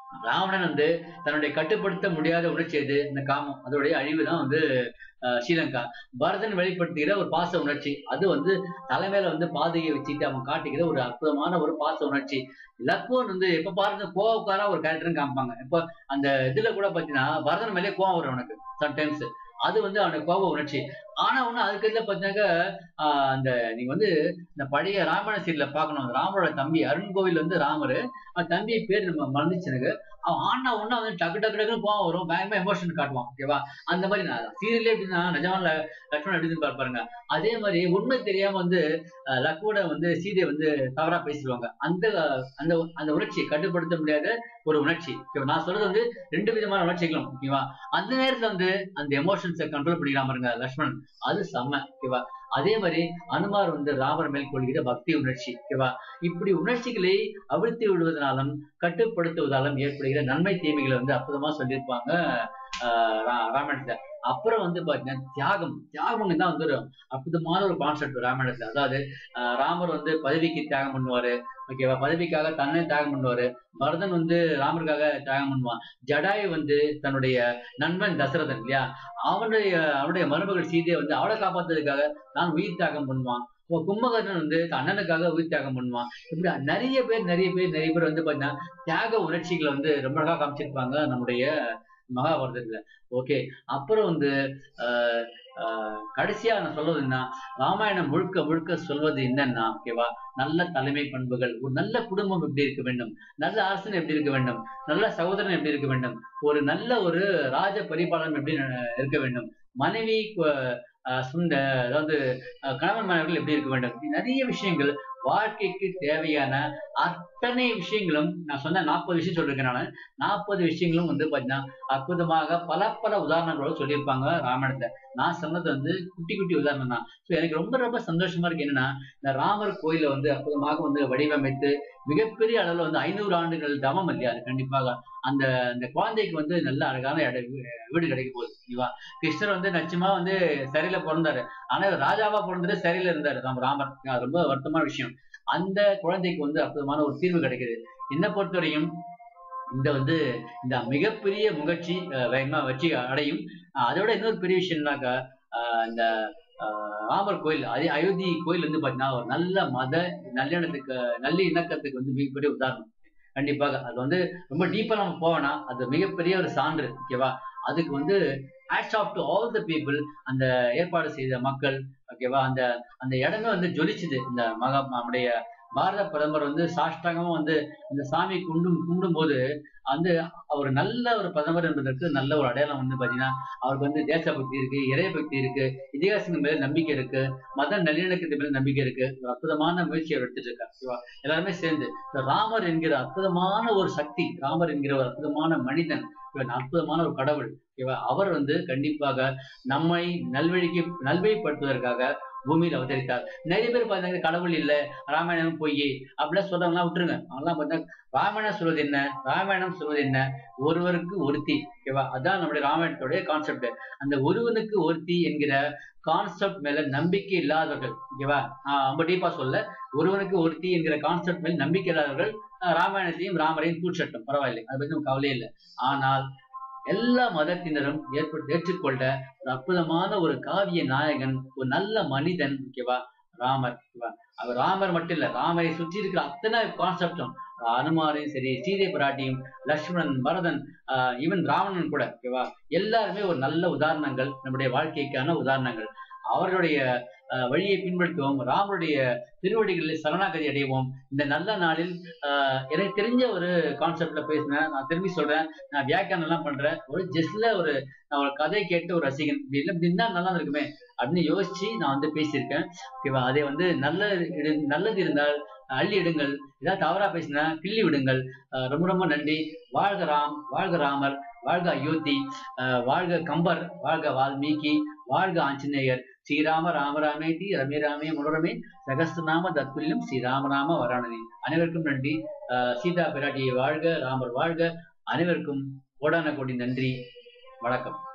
ராவணன் வந்து தன்னுடைய கட்டுப்படுத்த முடியாத உணர்ச்சி எது இந்த காமம் அதோடைய அழிவு தான் வந்து அஹ், ஸ்ரீலங்கா பரதன் வெளிப்படுத்துகிற ஒரு பாச உணர்ச்சி அது வந்து தலைமையில வந்து பாதையை வச்சுட்டு அவன் காட்டுகிற ஒரு அற்புதமான ஒரு பாச உணர்ச்சி லக்குவன் வந்து எப்ப பாருங்க கோவக்காரா ஒரு கேரக்டர்னு காமிப்பாங்க இப்ப அந்த இதுல கூட பாத்தீங்கன்னா பரதன் மேலே கோவம் வரும் அவனுக்கு சம்டைம்ஸ் அது வந்து அவனுக்கு கோப உணர்ச்சி ஆனா ஒண்ணு அதுக்கு இதுல பாத்தீங்கன்னாக்கா ஆஹ் அந்த நீங்க வந்து இந்த பழைய ராமாயண சீரியல பார்க்கணும் அந்த ராமரோட தம்பி அருண் கோவில் வந்து ராமரு அவன் தம்பி பேர் நம்ம மறந்துச்சு எனக்கு அவன் ஆனா ஒண்ணு அவன் டக்கு டக்கு டக்குன்னு கோவம் வரும் பயங்கர எமோஷன் காட்டுவான் ஓகேவா அந்த மாதிரி நான் சீரியலே எப்படின்னா நிஜமான லக்ஷ்மணன் எப்படின்னு பாரு- பாருங்க அதே மாதிரி உண்மை தெரியாம வந்து அஹ், லக்குவோட வந்து சீதையை வந்து தவறா பேசிடுவாங்க அந்த அந்த அந்த உணர்ச்சியை கட்டுப்படுத்த முடியாத ஒரு உணர்ச்சி ஓகேவா நான் சொல்றது வந்து ரெண்டு விதமான உணர்ச்சிகளும் ஓகேவா அந்த நேரத்துல வந்து அந்த எமோஷன்ஸை கண்ட்ரோல் பண்ணிக்கலாம் பாருங்க லக்ஷ்மணன் அது செம்ம ஓகேவா அதே மாதிரி அனுமார் வந்து ராமர் மேல் கொள்கிற பக்தி உணர்ச்சி ஓகேவா இப்படி உணர்ச்சிகளை அவிழ்த்து விடுவதனாலும் கட்டுப்படுத்துவதாலும் ஏற்படுகிற நன்மை தீமைகளை வந்து அற்புதமா சொல்லியிருப்பாங்க ஆஹ் ரா- ராமாயணத்துல அப்புறம் வந்து பாத்தீங்கன்னா தியாகம் தியாகம் தான் வந்து ஒரு அற்புதமான ஒரு கான்செப்ட் ராமாயணத்துல அதாவது ஆஹ் ராமர் வந்து பதவிக்கு தியாகம் பண்ணுவாரு ஓகேவா பதவிக்காக தன்னை தியாகம் பண்ணுவாரு பரதன் வந்து ராமருக்காக தியாகம் பண்ணுவான் ஜடாயு வந்து தன்னுடைய நண்பன் தசரதன் இல்லையா அவனுடைய அவனுடைய மருமகள் சீதையை வந்து அவளை காப்பாத்துறதுக்காக தான் உயிர் தியாகம் பண்ணுவான் இப்போ கும்பகர்ணன் வந்து தன் அண்ணனுக்காக உயிர் தியாகம் பண்ணுவான் இப்படி நிறைய பேர் நிறைய பேர் நிறைய பேர் வந்து பாத்தீங்கன்னா தியாக உணர்ச்சிகளை வந்து ரொம்ப அழகா காமிச்சிருப்பாங்க நம்முடைய மகாபாரதத்துல ஓகே அப்புறம் வந்து ஆஹ் ஆஹ் கடைசியா நான் சொல்வது என்ன ராமாயணம் முழுக்க முழுக்க சொல்வது என்னன்னா ஓகேவா நல்ல தலைமை பண்புகள் ஒரு நல்ல குடும்பம் எப்படி இருக்க வேண்டும் நல்ல அரசன் எப்படி இருக்க வேண்டும் நல்ல சகோதரன் எப்படி இருக்க வேண்டும் ஒரு நல்ல ஒரு ராஜ பரிபாலனம் எப்படி அஹ், இருக்க வேண்டும் மனைவி கு- அஹ், சுந்த அதாவது அஹ், கணவன் மனைவிகள் எப்படி இருக்க வேண்டும் இப்படி நிறைய விஷயங்கள் வாழ்க்கைக்கு தேவையான அத்தனை விஷயங்களும் நான் சொன்ன நாற்பது விஷயம் சொல்லியிருக்கேன் நான் நாற்பது விஷயங்களும் வந்து பாத்தீங்கன்னா அற்புதமாக பல பல உதாரணங்களோட சொல்லியிருப்பாங்க ராமாயணத்தை நான் சொன்னது வந்து குட்டி குட்டி உதாரணம் தான் ஸோ எனக்கு ரொம்ப ரொம்ப சந்தோஷமா இருக்கு என்னன்னா இந்த ராமர் கோயிலை வந்து அற்புதமாக வந்து வடிவமைத்து மிகப்பெரிய அளவுல வந்து ஐநூறு ஆண்டுகள் தவம் இல்லையா அது கண்டிப்பாக அந்த அந்த குழந்தைக்கு வந்து நல்ல அழகான இட வீடு கிடைக்க போகுது ஓகேவா கிருஷ்ணர் வந்து நிச்சயமா வந்து சிறையில பிறந்தாரு ஆனா இவர் ராஜாவா பிறந்துட்டு சிறையில இருந்தாரு நம்ம ராமர் அது ரொம்ப வருத்தமான விஷயம் அந்த குழந்தைக்கு வந்து அற்புதமான ஒரு தீர்வு கிடைக்குது என்னை பொறுத்தவரையும் இந்த வந்து இந்த மிகப்பெரிய முயற்சி அஹ், வேகமா வச்சு அடையும் அஹ், அதோட இன்னொரு பெரிய விஷயம்னாக்கா அஹ், இந்த அஹ், ராமர் கோயில் அதே அயோத்தி கோயில் வந்து பாத்தீங்கன்னா ஒரு நல்ல மத நல்லிணத்துக்கு நல்ல இணக்கத்துக்கு வந்து மிகப்பெரிய உதாரணம் கண்டிப்பாக அது வந்து ரொம்ப டீப்பா நம்ம போவேனா அது மிகப்பெரிய ஒரு சான்று ஓகேவா அதுக்கு வந்து hats off to all the people அந்த ஏற்பாடு செய்த மக்கள் ஓகேவா அந்த அந்த இடமே வந்து ஜொலிச்சுது இந்த மகா நம்முடைய பாரத பிரதமர் வந்து சாஷ்டாங்கமா வந்து இந்த சாமி கும்பிடும் கும்பிடும் போது வந்து அவர் நல்ல ஒரு பிரதமர் என்பதற்கு நல்ல ஒரு அடையாளம் வந்து பாத்தீங்கன்னா அவருக்கு வந்து தேசபக்தி இருக்கு இறைய பக்தி இருக்கு இதிகாசங்கள் மேல நம்பிக்கை இருக்கு மத நல்லிணக்கத்து மேல நம்பிக்கை இருக்கு ஒரு அற்புதமான முயற்சி அவர் எடுத்துட்டு இருக்காரு ஓகேவா? எல்லாருமே சேர்ந்து இந்த ராமர் என்கிற அற்புதமான ஒரு சக்தி ராமர் என்கிற ஒரு அற்புதமான மனிதன் இவர் அற்புதமான ஒரு கடவுள் ஓகேவா அவர் வந்து கண்டிப்பாக நம்மை நல்வழிக்கு நல்வழிப்படுத்துவதற்காக பூமியில் அவதரித்தார் நிறைய பேர் பார்த்தீங்கன்னா கடவுள் இல்ல ராமாயணம் பொய் அப்படிலாம் சொல்றவங்களாம் விட்டுருங்க அவங்களாம் பார்த்தா ராமாயணம் சொல்வது என்ன ராமாயணம் சொல்வது என்ன ஒருவருக்கு ஒருத்தி ஓகேவா அதான் நம்முடைய ராமாயணத்துடைய கான்செப்ட் அந்த ஒருவனுக்கு ஒருத்தி என்கிற கான்செப்ட் மேல நம்பிக்கை இல்லாதவர்கள் ஓகேவா நான் ரொம்ப டீப்பா சொல்ல ஒருவனுக்கு ஒருத்தி என்கிற கான்செப்ட் மேல நம்பிக்கை இல்லாதவர்கள் அஹ், ராமாயணத்தையும் ராமரையும் கூச்சட்டும் பரவாயில்லை அதை பத்தி நமக்கு கவலையே இல்லை ஆனால் எல்லா மதத்தினரும் ஏற்பட்டு ஏற்றுக்கொண்ட ஒரு அற்புதமான ஒரு காவிய நாயகன் ஒரு நல்ல மனிதன் ஓகேவா ராமர் ஓகேவா அவர் ராமர் மட்டும் இல்ல ராமரை சுற்றி இருக்கிற அத்தனை கான்செப்டும் அனுமாரையும் சரி சீதை பிராட்டியும் லக்ஷ்மணன் பரதன் ஈவன் ராவணன் கூட ஓகேவா எல்லாருமே ஒரு நல்ல உதாரணங்கள் நம்முடைய வாழ்க்கைக்கான உதாரணங்கள் அவர்களுடைய அஹ், வழியை பின்பற்றுவோம் ராமருடைய திருவடிகளில் சரணாகதி அடைவோம் இந்த நல்ல நாளில் ஆஹ், எனக்கு தெரிஞ்ச ஒரு கான்செப்ட்ல பேசினேன் நான் திரும்பி சொல்றேன் நான் வியாக்கியானம் எல்லாம் பண்றேன் ஒரு ஜஸ்ட்ல ஒரு நான் ஒரு கதை கேட்ட ஒரு ரசிகன் இப்படி இல்லை இப்படி இருந்தா நல்லா இருக்குமே அப்படின்னு யோசிச்சு நான் வந்து பேசியிருக்கேன் ஓகேவா அதை வந்து நல்ல இடு- நல்லது இருந்தால் அள்ளி இடுங்கள் ஏதாவது தவறா பேசினா கிள்ளி விடுங்கள் ஆஹ் ரொம்ப ரொம்ப நன்றி வாழ்க ராம் வாழ்க ராமர் வாழ்க அயோத்தி ஆஹ் வாழ்க கம்பர் வாழ்க வால்மீகி வாழ்க ஆஞ்சநேயர் ஸ்ரீராம ராம ராமேதி ரமே ராமே மனோரமே சகஸ்திரநாம தத்துல்யம் ஸ்ரீராம ராம வராணனே அனைவருக்கும் நன்றி ஆஹ் சீதா பிராட்டியை வாழ்க ராமர் வாழ்க அனைவருக்கும் கோடான கோடி நன்றி வணக்கம்